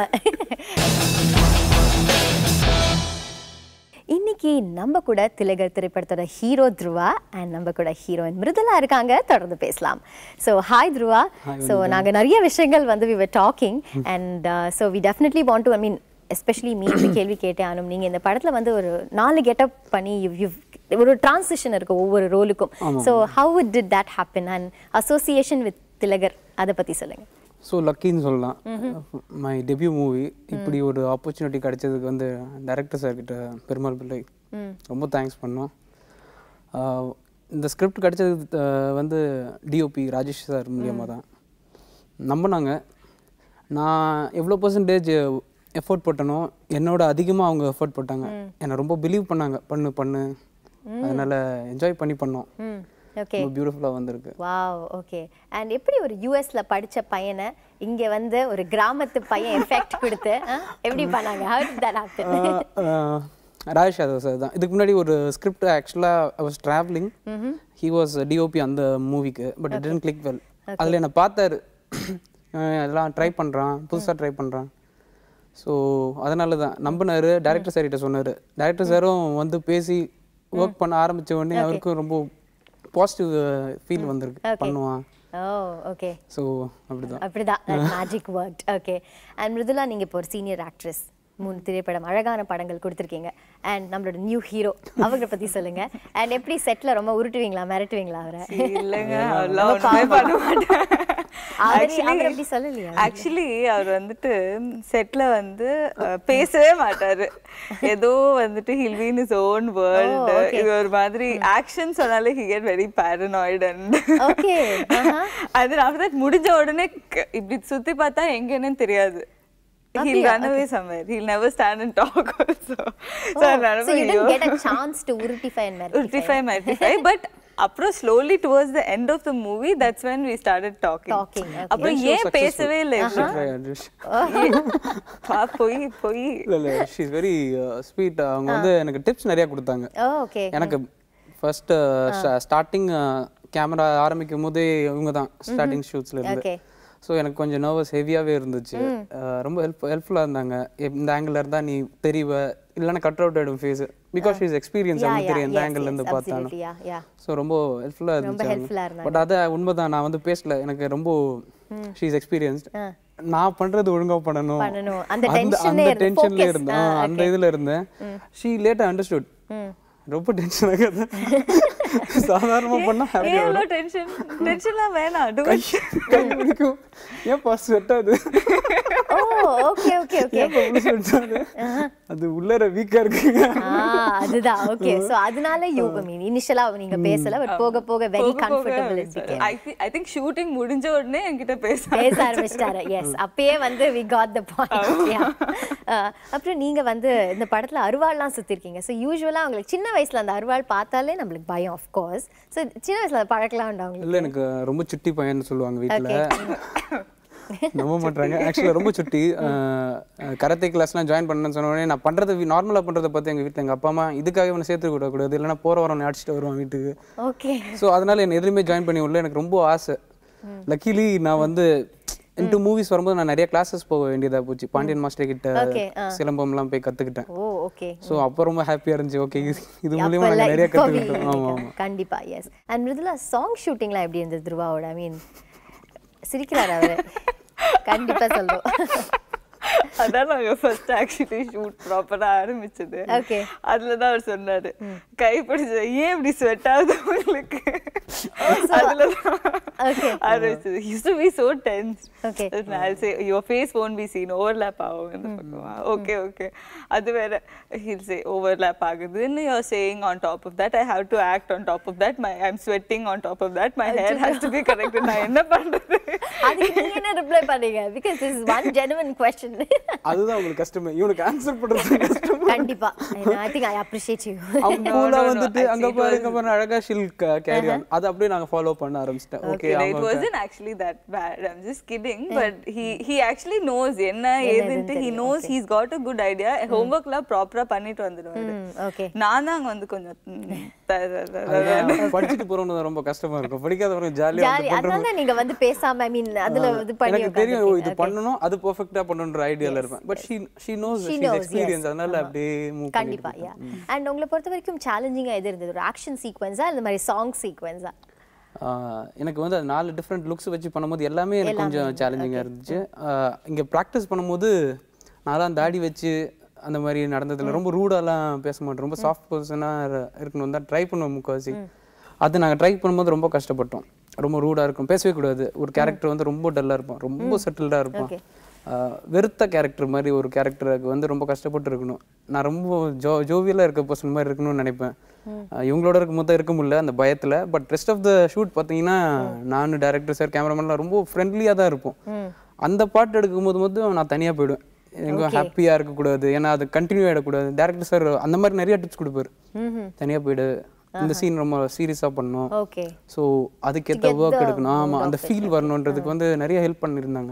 இன்னைக்கு நம்ம கூட திலகர் திரைப்படத்தோட ஹீரோ த்ருவா அண்ட் நம்ம கூட ஹீரோயின் மிருதுலா இருக்காங்க தொடர்ந்து பேசலாம் ஸோ ஹாய் த்ருவா ஸோ நாங்க நிறைய விஷயங்கள் வந்து we were talking and so we definitely want to I mean especially me இந்த கேள்வி கேட்டே ஆனும் நீங்க இந்த படத்துல வந்து ஒரு நாலு கெட்டப் பண்ணி யூ யூ ஒரு டிரான்சிஷன் இருக்கு ஒவ்வொரு ரோலுக்கும் so how did that happen and association with Thilagar அதை பத்தி சொல்லுங்க ஸோ லக்கின்னு சொல்லலாம் மை டெபியூ மூவி இப்படி ஒரு ஆப்பர்ச்சுனிட்டி கிடைச்சதுக்கு வந்து டைரக்டர் சார் கிட்ட பெருமாள் பிள்ளை ரொம்ப தேங்க்ஸ் பண்ணோம் ஆஹ் இந்த ஸ்கிரிப்ட் கிடைச்சது ஆஹ் வந்து டிஓபி ராஜேஷ் சார் மூலியமாக தான் நம்பினாங்க நான் எவ்வளோ பர்சன்டேஜ் எஃபோர்ட் போட்டனோ என்னோட அதிகமாக அவங்க எஃபோர்ட் போட்டாங்க என்னை ரொம்ப பிலீவ் பண்ணாங்க பண்ணு பண்ணு அதனால என்ஜாய் பண்ணி பண்ணோம் ம் ஓகே ரொம்ப பியூட்டிஃபுல்லாக வந்திருக்கு வாவ் ஓகே அண்ட் எப்படி ஒரு யூஎஸ்ல படிச்ச பையனை இங்க வந்து ஒரு கிராமத்து பையன் எஃபெக்ட் கொடுத்து ஆ, எப்படி பண்ணாங்க how did that happen ஆஹ் ராஜேஷ் யாதவ் சார் தான் இதுக்கு முன்னாடி ஒரு ஸ்கிரிப்ட் ஆக்சுவலாக I was travelling he was DOP அந்த மூவிக்கு but it didn't click well அதில் என்னை பார்த்தாரு அஹ் எல்லாம் ட்ரை பண்ணுறான் புதுசாக ட்ரை பண்ணுறான் ஸோ அதனால தான் நம்பினாரு டேரக்டர் சார் கிட்ட சொன்னார் டேரக்டர் சாரும் வந்து பேசி ஒர்க் பண்ண ஆரம்பிச்ச உடனே அவருக்கும் ரொம்ப பாசிட்டிவ் ஃபீல் வந்திருக்கு பண்ணுவான் ஓ ஓகே ஸோ அப்படிதான் அப்படிதான் magic work okay and Mridula நீங்க இப்போ ஒரு சீனியர் ஆக்ட்ரஸ் மூணு திரைப்படம் அழகான படங்கள் கொடுத்துருக்கீங்க அண்ட் நம்மளோட நியூ ஹீரோ அவரை பத்தி சொல்லுங்க அண்ட் எப்படி செட்ல ரொம்ப உருட்டுவீங்களா மிரட்டுவீங்களா அவரை இல்லைங்க அதெல்லாம் ஒண்ணுமே பண்ண மாட்டேன் அவரு அவர் அப்படி சொல்லலையா ஆக்சுவலி அவர் வந்துட்டு செட்ல வந்து அஹ், பேசவே மாட்டாரு ஏதோ வந்துட்டு he'll be in his own world இது ஒரு மாதிரி ஆக்ஷன் சொன்னாலே he get very paranoid and okay அது after that முடிஞ்ச உடனே க- இப்படி சுத்தி பார்த்தா எங்கன்னு தெரியாது He'll run away somewhere. He'll never stand and talk also. So, அதனால so you ஐயோ. didn't get a chance to urtify and mertify. Urtify, Martify. But அப்புறம் slowly towards the end of the movie, that's when we started talking. Talking, okay. அப்புறம் ஏன் பேசவே இல்லை பா போய் போய் இல்லை இல்லை ஷீஸ் வெரி ஸ்வீட் அவங்க வந்து எனக்கு டிப்ஸ் நிறைய கொடுத்தாங்க Oh, okay. எனக்கு ஃபர்ஸ்ட் ஸ்டார்டிங் கேமரா ஆரம்பிக்கும் போதே இவங்க தான் ஸ்டார்டிங் ஷூட்ஸ்ல இருந்து Okay. ஸோ எனக்கு கொஞ்சம் நர்வஸ் ஹெவியாகவே இருந்துச்சு அஹ் ரொம்ப ஹெல்ப் ஹெல்ப்ஃபுல்லாக இருந்தாங்க எப்- இந்த ஆங்கிள் இருந்தா நீ தெரிவ இல்லைன்னா கட் அவுட் ஆயிடும் face because she's experience Yeah, அவங்க yeah, தெரியும் இந்த yes, ஆங்கிள் yes, இருந்து பார்த்தாலும் absolutely, yeah, yeah. ஸோ ரொம்ப ஹெல்ப்ஃபுல்லாக ரொம்ப இருந்துச்சு helpful ஆ இருந்தாங்க. பட் அதை உண்மைதான் நான் வந்து பேசல எனக்கு ரொம்ப ஷீஸ் எக்ஸ்பீரியன்ஸ்ட் நான் பண்றது ஒழுங்கா பண்ணணும் பண்ணணும். அந்த அந்த tensionலே அந்த இருந்து, டென்ஷன்ல focus. இருந்தேன் ஆ, ஆ, அந்த இதுல இருந்தேன் ஷீ லேட்டா அண்டர்ஸ்டுட் ரொம்ப டென்ஷன் ஆகாது சாதாரணமா பண்ணா ஏன் ஹாப்பியா இவ்வளோ டென்ஷன் டென்ஷன்லாம் வேணாம் do it. கை வலிக்கும் ஏன்பா ஸ்வெட் ஆகுது ஓ ஓகே ஓகே ஓகே ஏன்பா இவ்வளவு sweat ஆகுது அது உள்ளர வீக்கா இருக்குங்க ஆ அதுதான் ஓகே சோ அதனால யூ ஐ மீன் இனிஷியலா நீங்க பேசல பட் போக போக வெரி போக போக comfortable it became I thi- I think shooting முடிஞ்ச உடனே என்கிட்ட பேச பேச ஆரம்பிச்சிட்டாரு எஸ் அப்பயே வந்து வி காட் த பாயிண்ட் அப்புறம் நீங்க வந்து இந்த படத்துல அருவாள்லாம் சுத்திருக்கீங்க ஸோ யூஸ்வலா உங்களுக்கு சின்ன வயசுல அந்த அருவாள் பார்த்தாலே நம்மளுக்கு பயம் ஆஃப் கோர்ஸ் ஸோ சின்ன வயசுல அதை பழக்கலாம் உண்டா உங்களுக்கு இல்ல எனக்கு ரொம்ப சுட்டி பையன் சொல்லுவாங்க வீட்ல நம்ப மாட்டாங்க ஆக்சுவலாக ரொம்ப சுட்டி கராத்தே கிளாஸ்லாம் ஜாயின் பண்ணேன்னு சொன்ன உடனே நான் பண்ணுறது நார்மலாக பண்ணுறதை பார்த்து எங்கள் வீட்டில் எங்கள் அப்பா அம்மா இதுக்காக இவனை சேர்த்து விடக்கூடாது இல்லைன்னா போகிற வரவனை அடிச்சுட்டு வருவான் வீட்டுக்கு ஓகே ஸோ அதனால என்ன எதுலையுமே ஜாயின் பண்ணி விடல எனக்கு ரொம்ப ஆசை லக்கிலி நான் வந்து இன்ட்டு மூவிஸ் வரும்போது நான் நிறைய கிளாஸஸ் போக வேண்டியதா போச்சு பாண்டியன் மாஸ்டர் கிட்ட Okay, சிலம்பம்லாம் போய் கற்றுக்கிட்டேன் ஓ ஓகே ஸோ அப்போ ரொம்ப ஹாப்பியாக இருந்துச்சு ஓகே இது மூலியமாக நாங்கள் நிறைய கற்றுக்கிட்டோம் ஆமாம் ஆமாம் கண்டிப்பா எஸ் அண்ட் மிருதுலா சாங் ஷூட்டிங்லாம் எப்படி இருந்தது துருவாவோட ஐ மீன் சிரிக்கிறாரு அவரு கண்டிப்பா சொல்றோம் அதான் நாங்க ஃபர்ஸ்ட் ஆக்சுவலி ஷூட் ப்ராப்பரா ஆரம்பிச்சது Okay. அதுல தான் அவர் சொன்னாரு கை பிடிச்சது ஏன் இப்படி ஸ்வெட் ஆகுது உங்களுக்கு அதுல தான் Okay. ஆரம்பிச்சது used to be so tense Okay. I'll say your face won't be seen overlap ஆகும் இந்த பக்கம் ஓகே ஓகே அது வேற he'll say overlap ஆகுதுன்னு you're saying on top of that I have to act on top of that my I'm sweating on top of that my hair has to be correct நான் என்ன பண்றது அதுக்கு நீங்க என்ன reply பண்ணீங்க because this is one genuine question அதுதான் உங்களுக்கு கஷ்டமே இவனுக்கு ஆன்சர் பண்றது கஷ்டம் கண்டிப்பா I think I appreciate you அவங்க No, கூலா no, no. வந்துட்டு அங்க Actually, it பாரு was- இங்க பாரு அழகா ஷில் கேரி ஆன் அது அப்படியே நாங்க ஃபாலோ பண்ண ஆரம்பிச்சிட்டேன் ஓகே Okay, it அவங்க wasn't actually that bad. I'm just kidding. But he he actually knows என்ன ஏதுன்ட்டு he knows he's got a good idea. homeworkலாம் ப்ராப்பரா பண்ணிட்டு வந்துடுவாரு ஓகே நான் தான் அங்க வந்து கொஞ்சம் ம், த- த- த- த- படிச்சுட்டு போறவங்க ரொம்ப கஷ்டமா இருக்கும் படிக்காதவங்க ஜாலியா ஜாலி அதனால தான் நீங்க வந்து பேசாம ஐ மீன் அதுல இது பண்ணி எனக்கு தெரியும் ஓ, இது உட்கார்ந்திருக்கீங்க. Okay. பண்ணணும் அது பெர்ஃபெக்ட்டா பண்ணணும்ன்ற ஐடியால இருப்பேன் but she she knows She she knows, experience yes. அதனால ஆமா. அப்படியே மூவ் கண்டிப்பா யா அண்ட் உங்களை பொறுத்த வரைக்கும் சேலஞ்சிங்கா எது இருந்தது ஒரு ஆக்ஷன் சீக்வென்ஸா இந்த மாதிரி சாங் சீக்வென்ஸா ஆஹ் எனக்கு வந்து அது நாலு டிஃப்ரெண்ட் லுக்ஸ் வச்சு பண்ணும்போது எல்லாமே எனக்கு கொஞ்சம் சேலஞ்சிங்காக இருந்துச்சு ஆஹ் இங்க ப்ராக்டிஸ் பண்ணும்போது நான்லாம் தாடி வச்சு அந்த மாதிரி நடந்ததில்ல ரொம்ப ரூடாலாம் பேச மாட்டேன் ரொம்ப சாஃப்ட் பர்சனாக இருக்கணும் தான் ட்ரை பண்ணுவோம் முக்கால்வாசி அது நாங்கள் ட்ரை பண்ணும்போது ரொம்ப கஷ்டப்பட்டோம் ரொம்ப ரூடாக இருக்கும் பேசவே கூடாது ஒரு கேரக்டர் வந்து ரொம்ப டல்லாக இருப்போம் ரொம்ப செட்டில்டாக இருப்போம் ஆஹ் வெறுத்த கேரக்டர் மாதிரி ஒரு கேரக்டருக்கு வந்து ரொம்ப கஷ்டப்பட்டு இருக்கணும் நான் ரொம்ப ஜோ ஜோவியலாக இருக்க பர்சன் மாதிரி இருக்கணும்னு நினைப்பேன் ஆஹ் இவங்களோட இருக்கும் போது இருக்க முடியல அந்த பயத்தில் but rest of the shoot பார்த்தீங்கன்னா நானும் டேரக்டர் சார் கேமராமேன்லாம் ரொம்ப ஃப்ரெண்ட்லியாக தான் இருப்போம் அந்த பாட்டு எடுக்கும்போது மட்டும் நான் தனியாக போயிடுவேன் எங்க ஹாப்பியாக இருக்கக்கூடாது ஏன்னா அது கண்டினியூ ஆகிடக்கூடாது டேரக்டர் சார் அந்த மாதிரி நிறைய டிப்ஸ் கொடுப்பாரு தனியாக போயிடு இந்த சீன் ரொம்ப சீரியஸாக பண்ணணும் ஓகே ஸோ அதுக்கேற்ற ஒர்க் எடுக்கணும் ஆமாம் அந்த ஃபீல் வரணுன்றதுக்கு வந்து நிறைய ஹெல்ப் பண்ணியிருந்தாங்க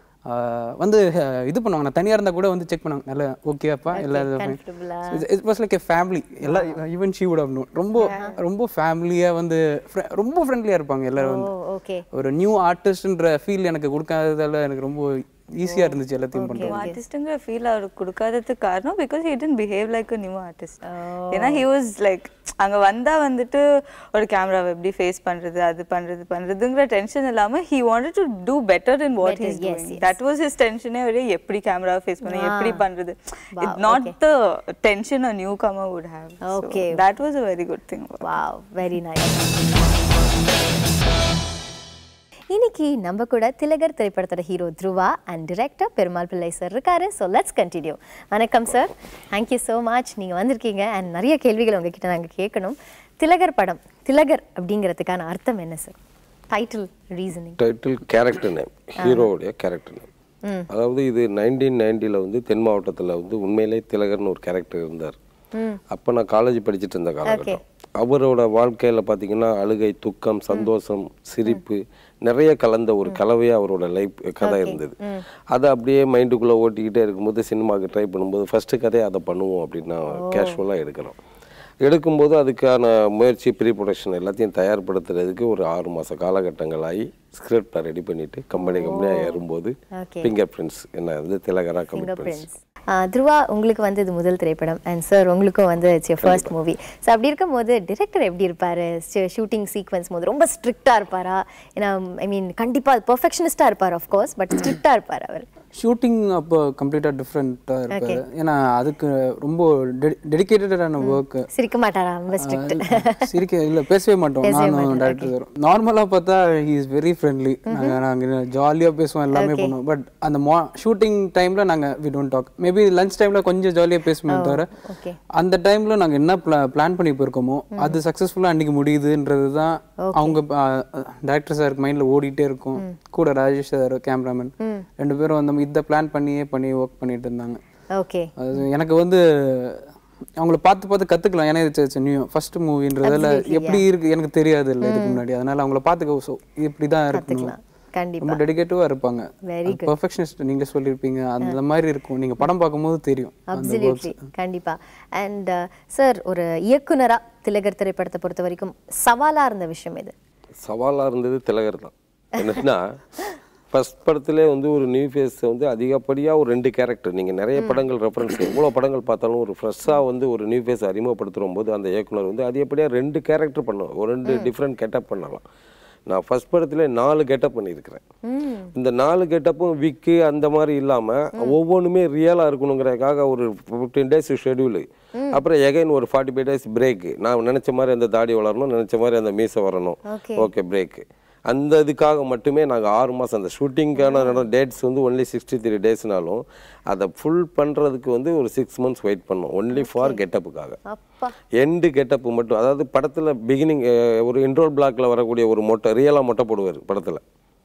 ஆஹ் வந்து அஹ், இது பண்ணுவாங்க நான் தனியாக இருந்தால் கூட வந்து செக் பண்ணுவாங்க நல்லா ஓகேப்பா எல்லா comfortable-ஆ. It was like a family எல்லா even she would have known ரொம்ப ரொம்ப ஃபேமிலியாக வந்து fri- ரொம்ப ஃப்ரெண்ட்லியாக இருப்பாங்க எல்லாரும் வந்து ஓ ஓகே ஒரு நியூ ஆர்டிஸ்ட்ன்ற ஃபீல் எனக்கு கொடுக்காததால எனக்கு ரொம்ப ஈஸியாக இருந்துச்சு எல்லாத்தையும் பண்ணுறது ஆர்டிஸ்ட்ங்கிற ஃபீல் அவருக்கு கொடுக்காததுக்கு காரணம் because he didn't behave like a new artist ஏன்னா he was like அங்க வந்தா வந்துட்டு ஒரு கேமராவை எப்படி ஃபேஸ் பண்றது அது பண்றது பண்றதுங்கிற டென்ஷன் இல்லாம he wanted to do better in what Better, he's yes, doing yes. that was his tensionே ஒரே எப்படி கேமராவை ஃபேஸ் பண்ண எப்படி பண்றது Wow, it's not okay. the tension a newcomer would have So Okay. that was a very good thing about it. Wow very nice இன்னைக்கு நம்ம கூட திலகர் திரைப்படத்தோட hero Dhruva and director Perumal Pillai sir இருக்காரு ஸோ லெட்ஸ் கண்டினியூ வணக்கம் sir thank you so much நீங்கள் வந்திருக்கீங்க and நிறைய கேள்விகள் உங்ககிட்ட நாங்கள் கேட்கணும் திலகர் படம் திலகர் அப்படிங்கிறதுக்கான அர்த்தம் என்ன sir title reasoning title character name ஹீரோவுடைய கேரக்டர் நேம் அதாவது இது நைன்டீன் நைன்டியில் வந்து தென் மாவட்டத்தில் வந்து உண்மையிலே திலகர்னு ஒரு கேரக்டர் இருந்தார் அப்போ நான் காலேஜ் படிச்சுட்டு இருந்த காலகட்டம் அவரோட வாழ்க்கையில் பார்த்தீங்கன்னா அழுகை துக்கம் சந்தோஷம் சிரிப்பு நிறைய கலந்த ஒரு கலவையாக அவரோட லைஃப் கதை இருந்தது அதை அப்படியே மைண்டுக்குள்ளே ஓட்டிக்கிட்டே இருக்கும்போது சினிமாவுக்கு ட்ரை பண்ணும்போது ஃபஸ்ட்டு கதையை அதை பண்ணுவோம் அப்படின்னு நான் கேஷுவலாக எடுக்கிறோம் எடுக்கும்போது அதுக்கான முயற்சி ப்ரீ ப்ரொடக்ஷன் எல்லாத்தையும் தயார்படுத்துறதுக்கு ஒரு ஆறு மாத காலகட்டங்கள் ஆகி ஸ்கிரிப்டை ரெடி பண்ணிட்டு கம்பெனி கம்பெனியாக ஏறும்போது Okay. ஃபிங்கர் பிரிண்ட்ஸ் என்ன வந்து திலகரா finger commit prints prints Dhruva உங்களுக்கு வந்து இது முதல் திரைப்படம் அண்ட் சார் உங்களுக்கும் வந்து இட்ஸ் ஃபர்ஸ்ட் மூவி ஸோ அப்படி இருக்கும்போது டிரெக்டர் எப்படி இருப்பாரு ஷூட்டிங் சீக்வன்ஸ் போது ரொம்ப ஸ்ட்ரிக்டாக இருப்பாரா ஏன்னா ஐ மீன் கண்டிப்பாக பர்ஃபெக்ஷனிஸ்டாக இருப்பார் ஆஃப்கோர்ஸ் பட் ஸ்ட்ரிக்டாக இருப்பார் அவர் ஷூட்டிங் அப்போ கம்ப்ளீட்டாக டிஃப்ரெண்ட்டாக இருப்பாரு ஏன்னா அதுக்கு ரொம்ப டெடிக்கேட்டடான ஒர்க் சிரிக்க மாட்டாரா ரொம்ப ஸ்ட்ரிக்ட் சிரிக்க இல்லை பேசவே மாட்டோம் நானும் டேரக்டர் நார்மலாக பார்த்தா ஹி இஸ் வெரி ஃப்ரெண்ட்லி நாங்கள் நாங்கள் ஜாலியாக பேசுவோம் எல்லாமே பண்ணுவோம் பட் அந்த மா ஷூட்டிங் டைமில் நாங்கள் we don't talk maybe lunch டைமில் கொஞ்சம் ஜாலியாக பேசுவோமே தவிர ஓகே அந்த டைமில் நாங்கள் என்ன பிளா பிளான் பண்ணி போயிருக்கோமோ அது சக்ஸஸ்ஃபுல்லாக அன்றைக்கி முடியுதுன்றது தான் அவங்க டேரக்டர் சாருக்கு மைண்டில் ஓடிட்டே இருக்கும் கூட ராஜேஷ் சார் கேமராமேன் ரெண்டு பேரும் அந்த இந்த பிளான் பண்ணியே பண்ணி ஒர்க் பண்ணிட்டு இருந்தாங்க ஓகே அது எனக்கு வந்து அவங்கள பார்த்து பார்த்து கற்றுக்கலாம் ஏன்னா இது நியூ ஃபர்ஸ்ட் மூவின்றதால எப்படி இருக்கு எனக்கு தெரியாது இல்லை இதுக்கு முன்னாடி அதனால அவங்கள பார்த்துக்க ஸோ இப்படி தான் இருக்கணும் கற்றுக்கலாம் கண்டிப்பாக ரொம்ப டெடிகேட்டிவாக இருப்பாங்க Very பர்ஃபெக்ஷனிஸ்ட் நீங்க சொல்லியிருப்பீங்க அந்த மாதிரி இருக்கும் நீங்க படம் பார்க்கும்போது தெரியும் அந்த works. அப்சல்யூட்லி கண்டிப்பா அண்ட் சார் ஒரு இயக்குனரா திலகர் திரைப்படத்தை பொறுத்த வரைக்கும் சவாலா இருந்த விஷயம் இது சவாலாக இருந்தது திலகர் தான் என்னன்னா ஃபர்ஸ்ட் படத்திலே வந்து ஒரு நியூ ஃபேஸ் வந்து அதிகப்படியாக ஒரு ரெண்டு கேரக்டர் நீங்கள் நிறைய படங்கள் ரெஃபரன்ஸ் எவ்வளோ படங்கள் பார்த்தாலும் ஒரு ஃப்ரெஷ்ஷாக வந்து ஒரு நியூ ஃபேஸ் அறிமுகப்படுத்துகிற போது அந்த இயக்குனர் வந்து அதிகப்படியாக ரெண்டு கேரக்டர் பண்ணுவோம் ஒரு ரெண்டு டிஃப்ரெண்ட் கெட்டப் பண்ணலாம் நான் ஃபர்ஸ்ட் படத்துல நாலு கெட்டப் பண்ணியிருக்கிறேன் இந்த நாலு கெட்டப்பும் விக்கு அந்த மாதிரி இல்லாமல் ஒவ்வொன்றுமே ரியலாக இருக்கணுங்கிறதுக்காக ஒரு ஃபிஃப்டீன் டேஸ் ஷெடியூலு அப்புறம் எகைன் ஒரு ஃபார்ட்டி ஃபைவ் டேஸ் பிரேக்கு நான் நினச்ச மாதிரி அந்த தாடி வளரணும் நினச்ச மாதிரி அந்த மீசை வரணும் Okay. ஓகே பிரேக்கு அந்த இதுக்காக மட்டுமே நாங்கள் ஆறு மாதம் அந்த ஷூட்டிங்க்கான டேட்ஸ் வந்து ஒன்லி சிக்ஸ்டி த்ரீ டேஸ்னாலும் அதை ஃபுல் பண்ணுறதுக்கு வந்து ஒரு சிக்ஸ் மந்த்ஸ் வெயிட் பண்ணோம் ஒன்லி ஃபார் கெட்டப்புக்காக அப்பா எண்டு கெட்டப்பு மட்டும் அதாவது படத்தில் பிகினிங் ஒரு இன்ட்ரோல் பிளாக்ல வரக்கூடிய ஒரு மொட்டை ரியலாக மொட்டை போடுவார் படத்தில்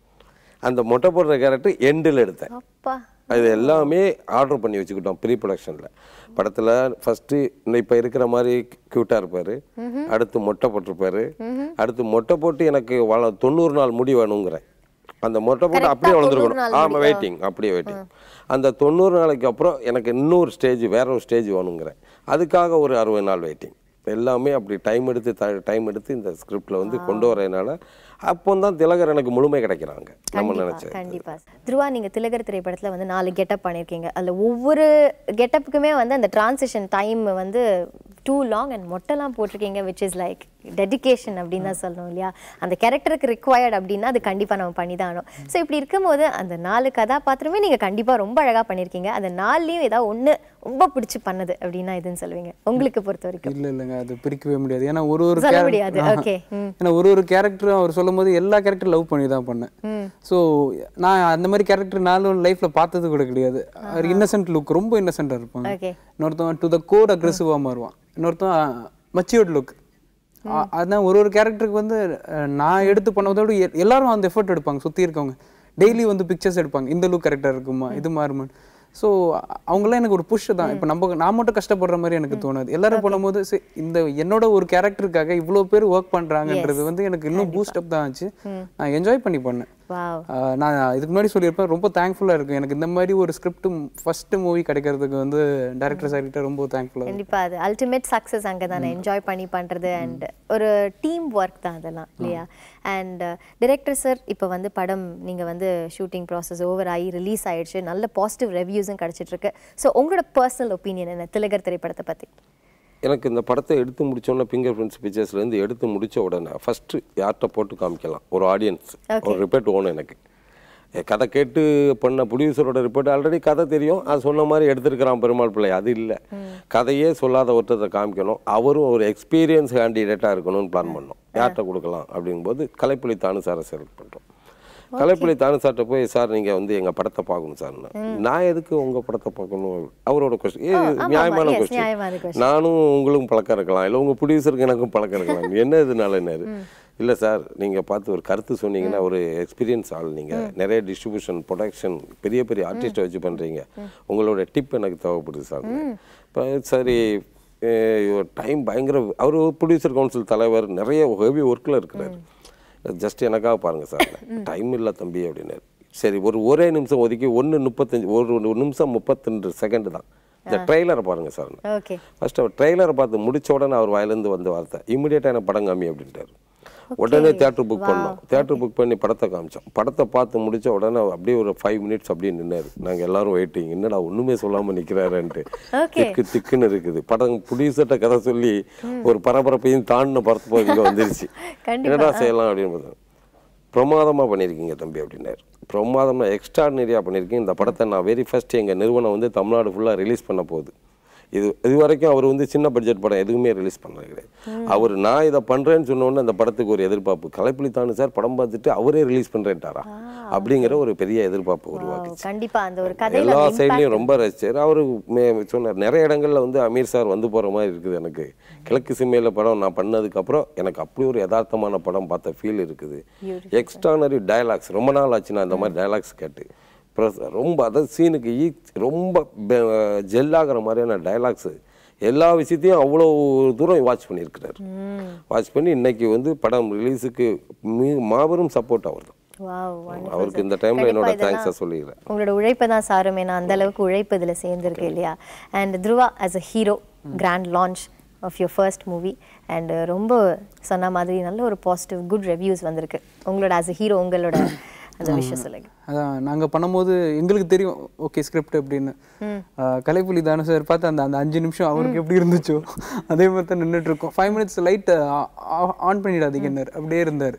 அந்த மொட்டை போடுற கேரக்டர் எண்டில் எடுத்தேன் அப்பா அது எல்லாமே ஆர்டர் பண்ணி வச்சுக்கிட்டோம் ப்ரீ ப்ரொடக்ஷனில் படத்தில் ஃபஸ்ட்டு இப்போ இருக்கிற மாதிரி க்யூட்டாக இருப்பார் அடுத்து மொட்டை போட்டிருப்பாரு அடுத்து மொட்டை போட்டு எனக்கு வள தொண்ணூறு நாள் முடி வேணுங்கிறேன் அந்த மொட்டை போட்டு Correct-ஆ அப்படியே 90 வளர்ந்துருக்கணும் நாள் ஆமாம் வெயிட்டிங் அப்படியே வெயிட்டிங் அந்த தொண்ணூறு நாளைக்கு அப்புறம் எனக்கு இன்னொரு ஸ்டேஜ் வேற ஒரு ஸ்டேஜ் வேணுங்கிறேன் அதுக்காக ஒரு அறுபது நாள் வெயிட்டிங் எல்லாமே அப்படி டைம் எடுத்து டைம் எடுத்து இந்த ஸ்கிரிப்டில் வந்து கொண்டு வரதுனால அப்போ தான் திலகர் எனக்கு முழுமை கிடைக்கிறாங்க நம்ம கண்டிப்பா நினச்சது கண்டிப்பா துருவா நீங்க திலகர் திரைப்படத்துல வந்து நாலு கெட்டப் பண்ணிருக்கீங்க அதுல ஒவ்வொரு கெட்டப்புக்குமே வந்து அந்த டிரான்சிஷன் டைம் வந்து டூ லாங் அண்ட் மொட்டைலாம் போட்டிருக்கீங்க விச் இஸ் லைக் டெடிகேஷன் அப்படின்னு தான் சொல்லணும் இல்லையா அந்த கேரக்டருக்கு ரிக்வயர்ட் அப்படின்னா அது கண்டிப்பா நம்ம பண்ணி தான் ஆகணும் ஸோ இப்படி இருக்கும்போது அந்த நாலு கதாபாத்திரமே நீங்க கண்டிப்பா ரொம்ப அழகா பண்ணிருக்கீங்க அந்த நாலுலயும் ஏதாவது ஒண்ணு ரொம்ப பிடிச்சி பண்ணது அப்படின்னா எதுன்னு சொல்லுவீங்க உங்களுக்கு பொறுத்த வரைக்கும் இல்ல இல்லைங்க அது பிரிக்கவே முடியாது ஏன்னா ஒரு ஒரு சொல்ல character- முடியாது. ஆஹா. Okay. ம். ஏன்னா ஒரு ஒரு கேரக்டரும் அவர் சொல்லும்போது எல்லா கேரக்டர் லவ் பண்ணி தான் பண்ணேன் ஸோ நான் அந்த மாதிரி கேரக்டர் நானும் லைஃப்ல பார்த்தது கூட கிடையாது அவர் இன்னசென்ட் லுக் ரொம்ப இன்னசென்ட்டாக இருப்பாங்க ஓகே இன்னொருத்தவன் டு த கோட் அக்ரெசிவாக மாறுவான் இன்னொருத்தவன் மச்சியோட் லுக் அதான் ஒரு ஒரு கேரக்டருக்கு வந்து அஹ், நான் எடுத்து பண்ணதோட எ- எல்லாரும் அந்த எஃபர்ட் எடுப்பாங்க சுற்றி இருக்கவங்க டெய்லி வந்து பிக்சர்ஸ் எடுப்பாங்க இந்த லுக் கரெக்டாக இருக்குமா இது மாறுமா ஸோ அவங்களாம் எனக்கு ஒரு புஷ் தான் இப்போ நம்ம நான் மட்டும் கஷ்டப்படுற மாதிரி எனக்கு தோணாது எல்லாரும் பண்ணும்போது சரி, இந்த என்னோட ஒரு கேரக்டருக்காக இவ்வளோ பேர் ஒர்க் பண்ணுறாங்கன்றது வந்து எனக்கு இன்னும் பூஸ்ட் அப் தான் ஆச்சு நான் என்ஜாய் பண்ணி பண்ணேன் வாவ் ஆஹ் நான் இதுக்கு முன்னாடி சொல்லியிருப்பேன் ரொம்ப தேங்க்ஃபுல்லாக இருக்கும் எனக்கு இந்த மாதிரி ஒரு ஸ்கிரிப்ட் ஃபர்ஸ்ட் மூவி கிடைக்கிறதுக்கு வந்து டேரக்டர் சார் கிட்ட ரொம்ப தேங்க்ஃபுல்லாக கண்டிப்பா அது அல்டிமேட் சக்ஸஸ் அங்கே தானே என்ஜாய் பண்ணி பண்றது அண்ட் ஒரு டீம் ஒர்க் தான் அதெல்லாம் இல்லையா அண்ட் டிரெக்டர் சார் இப்போ வந்து படம் நீங்க வந்து ஷூட்டிங் ப்ராசஸ் ஓவர் ஆகி ரிலீஸ் ஆயிடுச்சு நல்ல பாசிட்டிவ் ரிவ்யூஸும் கிடைச்சிட்டு இருக்கு ஸோ உங்களோட பர்சனல் ஒப்பீனியன் என்ன திலகர் திரைப்படத்தை பத்தி எனக்கு இந்த படத்தை எடுத்து முடிச்சோன்னே ஃபிங்கர் பிரிண்ட்ஸ் பிக்சர்ஸ்லேருந்து எடுத்து முடிச்ச உடனே ஃபஸ்ட்டு யார்கிட்ட போட்டு காமிக்கலாம் ஒரு ஆடியன்ஸ் ஒரு ரிப்போர்ட் ஓணும் எனக்கு எ, கதை கேட்டு பண்ண ப்ரொடியூசரோட ரிப்போர்ட் ஆல்ரெடி கதை தெரியும் அது சொன்ன மாதிரி எடுத்திருக்கிறான் பெருமாள் பிள்ளை அது இல்லை கதையே சொல்லாத ஒருத்தரை காமிக்கணும் அவரும் ஒரு எக்ஸ்பீரியன்ஸ் கேண்டிடேட்டாக இருக்கணும்னு பிளான் பண்ணோம் யார்கிட்ட கொடுக்கலாம் அப்படிங்கும்போது கலைப்புலி தானு சாரை செலக்ட் பண்ணுறோம் கலைப்புலி தானு சார்கிட்ட போய் சார் நீங்கள் வந்து எங்கள் படத்தை பார்க்கணும் சார்னு நான் எதுக்கு உங்கள் படத்தை பார்க்கணும் அவரோட கொஸ்டின் ஆமா, நியாயமான yes, கொஸ்டின் நியாயமான question. நானும் உங்களுக்கும் பழக்கம் இருக்கலாம் இல்லை உங்கள் ப்ரொடியூசருக்கு எனக்கும் பழக்கம் இருக்கலாம் என்ன இதனால என்ன இல்லை சார் நீங்கள் பார்த்து ஒரு கருத்து சொன்னீங்கன்னா ஒரு எக்ஸ்பீரியன்ஸ் ஆள் நீங்கள் நிறைய டிஸ்ட்ரிபியூஷன் ப்ரொடக்ஷன் பெரிய பெரிய ஆர்டிஸ்ட்டை வச்சு பண்ணுறீங்க உங்களோட டிப் எனக்கு தேவைப்படுது சார் இப்போ சரி டைம் பயங்கர அவர் ப்ரொடியூசர் கவுன்சில் தலைவர் நிறைய ஹெவி ஒர்க்கில் இருக்கிறார் ஜஸ்ட் எனக்காக பாருங்கள் சார் டைம் இல்லை தம்பி அப்படின்னாரு சரி ஒரு ஒரே நிமிஷம் ஒதுக்கி ஒன்று முப்பத்தஞ்சு ஒரு ஒரு நிமிஷம் முப்பத்திரெண்டு செகண்ட் தான் இந்த ட்ரெய்லரை பாருங்கள் சார் ஓகே ஃபர்ஸ்ட் அவர் ட்ரெய்லரை பார்த்து முடிச்ச உடனே அவர் வாயிலேருந்து வந்த வார்த்தை இமிடியேட்டாக எனக்கு படம் காமி அப்படின்ட்டாரு உடனே தேட்டர் புக் பண்ணோம் தேட்டர் புக் பண்ணி படத்தை காமிச்சோம் படத்தை பார்த்து முடிச்ச உடனே அப்படியே ஒரு ஃபைவ் மினிட்ஸ் அப்படியே நின்னாரு நாங்கள் எல்லாரும் வெயிட்டிங் என்னடா ஒன்றுமே சொல்லாமல் நிற்கிறாருன்ட்டு Okay. திக்கு திக்குன்னு இருக்குது படம் ப்ரொடியூசர்கிட்ட கதை சொல்லி ஒரு பரபரப்பையும் தாண்டின படத்து இங்கே வந்துருச்சு கண்டிப்பா. என்னடா செய்யலாம் அப்படின்னு பார்த்தா பிரமாதமாக பண்ணியிருக்கீங்க தம்பி அப்படின்னாரு பிரமாதமாக எக்ஸ்ட்ராடினரியாக பண்ணியிருக்கீங்க இந்த படத்தை நான் வெரி ஃபர்ஸ்ட் எங்கள் நிறுவனம் வந்து தமிழ்நாடு ஃபுல்லாக ரிலீஸ் பண்ண போகுது இது இது வரைக்கும் அவர் வந்து சின்ன பட்ஜெட் படம் எதுவுமே ரிலீஸ் பண்ணது கிடையாது அவர் நான் இதை பண்ணுறேன்னு சொன்ன உடனே அந்த படத்துக்கு ஒரு எதிர்பார்ப்பு கலைப்புலித்தானு சார் படம் பார்த்துட்டு அவரே ரிலீஸ் பண்ணுறேன்ட்டாரா அப்படிங்கிற ஒரு பெரிய எதிர்பார்ப்பு உருவாக்குச்சு கண்டிப்பா அந்த ஒரு கதையில எல்லா அந்த impact சைட்லையும் ரொம்ப ரசிச்சார் அவர் சொன்னார் நிறைய இடங்கள்ல வந்து அமீர் சார் வந்து போகிற மாதிரி இருக்குது எனக்கு கிழக்கு சிமையில படம் நான் பண்ணதுக்கப்புறம் எனக்கு அப்படி ஒரு யதார்த்தமான படம் பார்த்த ஃபீல் இருக்குது எக்ஸ்ட்ரானரி டயலாக்ஸ் ரொம்ப நாள் ஆச்சு நான் இந்த மாதிரி டயலாக்ஸ் கேட்டு ப்ளஸ் ரொம்ப அதாவது சீனுக்கு ஈ ரொம்ப ஜெல்லாகிற மாதிரியான டயலாக்ஸு எல்லா விஷயத்தையும் அவ்வளோ தூரம் வாட்ச் பண்ணியிருக்கிறார் வாட்ச் பண்ணி இன்னைக்கு வந்து படம் ரிலீஸுக்கு மீ மாபெரும் சப்போர்ட் அவர் தான் Wow, wonderful, அவருக்கு sir. இந்த டைமில் கண்டிப்பா என்னோட இதெல்லாம் தேங்க்ஸை சொல்லிக்கிறேன் உங்களோட உழைப்பு தான் சாரும் ஏன்னா அந்த அளவுக்கு உழைப்பு இதில் சேர்ந்துருக்கு இல்லையா and Dhruva as a hero grand launch of your first movie and ரொம்ப சொன்ன மாதிரி நல்ல ஒரு பாசிட்டிவ் குட் ரிவ்யூஸ் வந்திருக்கு உங்களோட ஆஸ் அ ஹீரோ உங்களோட அந்த விஷயம் சொல்லுங்க அதான் நாங்கள் பண்ணும்போது எங்களுக்கு தெரியும் ஓகே ஸ்கிரிப்ட் அப்படின்னு ஆஹ் கலைப்புலி தானு சார் பார்த்து அந்த அந்த அஞ்சு நிமிஷம் அவருக்கு எப்படி இருந்துச்சோ அதே மாதிரி தான் நின்றுட்டு இருக்கோம் ஃபைவ் மினிட்ஸ் லைட்டை ஆன் பண்ணிடாதீங்கன்னார் அப்படியே இருந்தார்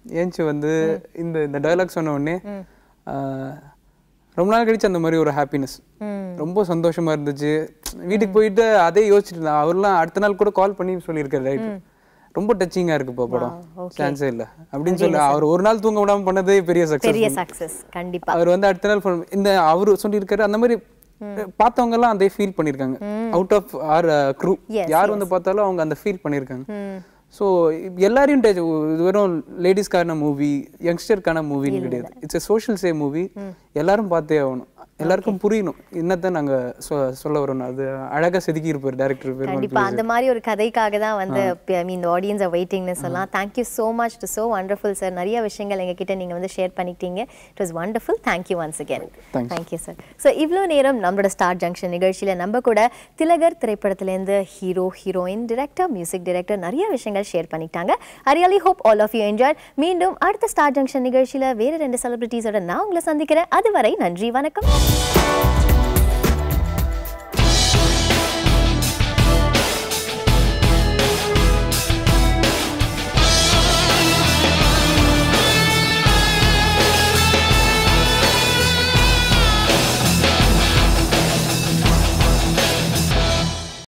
ஏஞ்சி வந்து இந்த இந்த டயலாக் சொன்ன உடனே ஆஹ், ரொம்ப நாள் கழிச்சு அந்த மாதிரி ஒரு ஹாப்பினஸ் ரொம்ப சந்தோஷமா இருந்துச்சு வீட்டுக்கு போயிட்டு அதே யோசிச்சுட்டு இருந்தேன் அவர்லாம் அடுத்த நாள் கூட கால் பண்ணி சொல்லியிருக்காரு ரைட் ரொம்ப டச்சிங்கா இருக்குப்பா படம் சான்ஸே இல்ல அப்படின்னு சொல்லி அவர் ஒரு நாள் தூங்க விடாம பண்ணதே பெரிய பெரிய சக்சஸ் சக்சஸ் கண்டிப்பா அவர் வந்து அடுத்த நாள் phone- இந்த அவரு சொல்லியிருக்காரு அந்த மாதிரி பார்த்தவங்க எல்லாம் அதே ஃபீல் பண்ணிருக்காங்க out of our crew Yes, யார் வந்து பார்த்தாலும் அவங்க அந்த ஃபீல் பண்ணிருக்காங்க ஸோ எல்லாரையும் டச் இது வெறும் லேடிஸ்க்கான மூவி யங்ஸ்டருக்கான மூவின்னு கிடையாது இட்ஸ் எ சோஷியல் சே மூவி எல்லாரும் பார்த்தே ஆகணும் எல்லாருக்கும் புரியணும் என்னத்தான் நாங்க சொ- சொல்ல வரோம் அது அழகா செதுக்கி இருப்பார் டேரக்டர் பேர் கண்டிப்பா அந்த மாதிரி ஒரு கதைக்காக தான் வந்து ஐ மீன் இந்த ஆடியன்ஸ் வெயிட்டிங்னஸ் எல்லாம் thank you so much to so wonderful sir நிறைய விஷயங்கள் எங்ககிட்ட நீங்க வந்து ஷேர் பண்ணிக்கிட்டீங்க it was wonderful thank you once again Thanks. Thank you sir so இவ்வளோ நேரம் நம்மளோட ஸ்டார் ஜங்ஷன் நிகழ்ச்சியில நம்ம கூட திலகர் திரைப்படத்திலேருந்து hero heroine director music director நிறைய விஷயங்கள் ஷேர் பண்ணிட்டாங்க I really hope all of you enjoy மீண்டும் அடுத்த ஸ்டார் ஜங்ஷன் நிகழ்ச்சியில வேற ரெண்டு செலிபிரிட்டிஸோட நான் உங்களை சந்திக்கிறேன் அதுவரை நன்றி வணக்கம்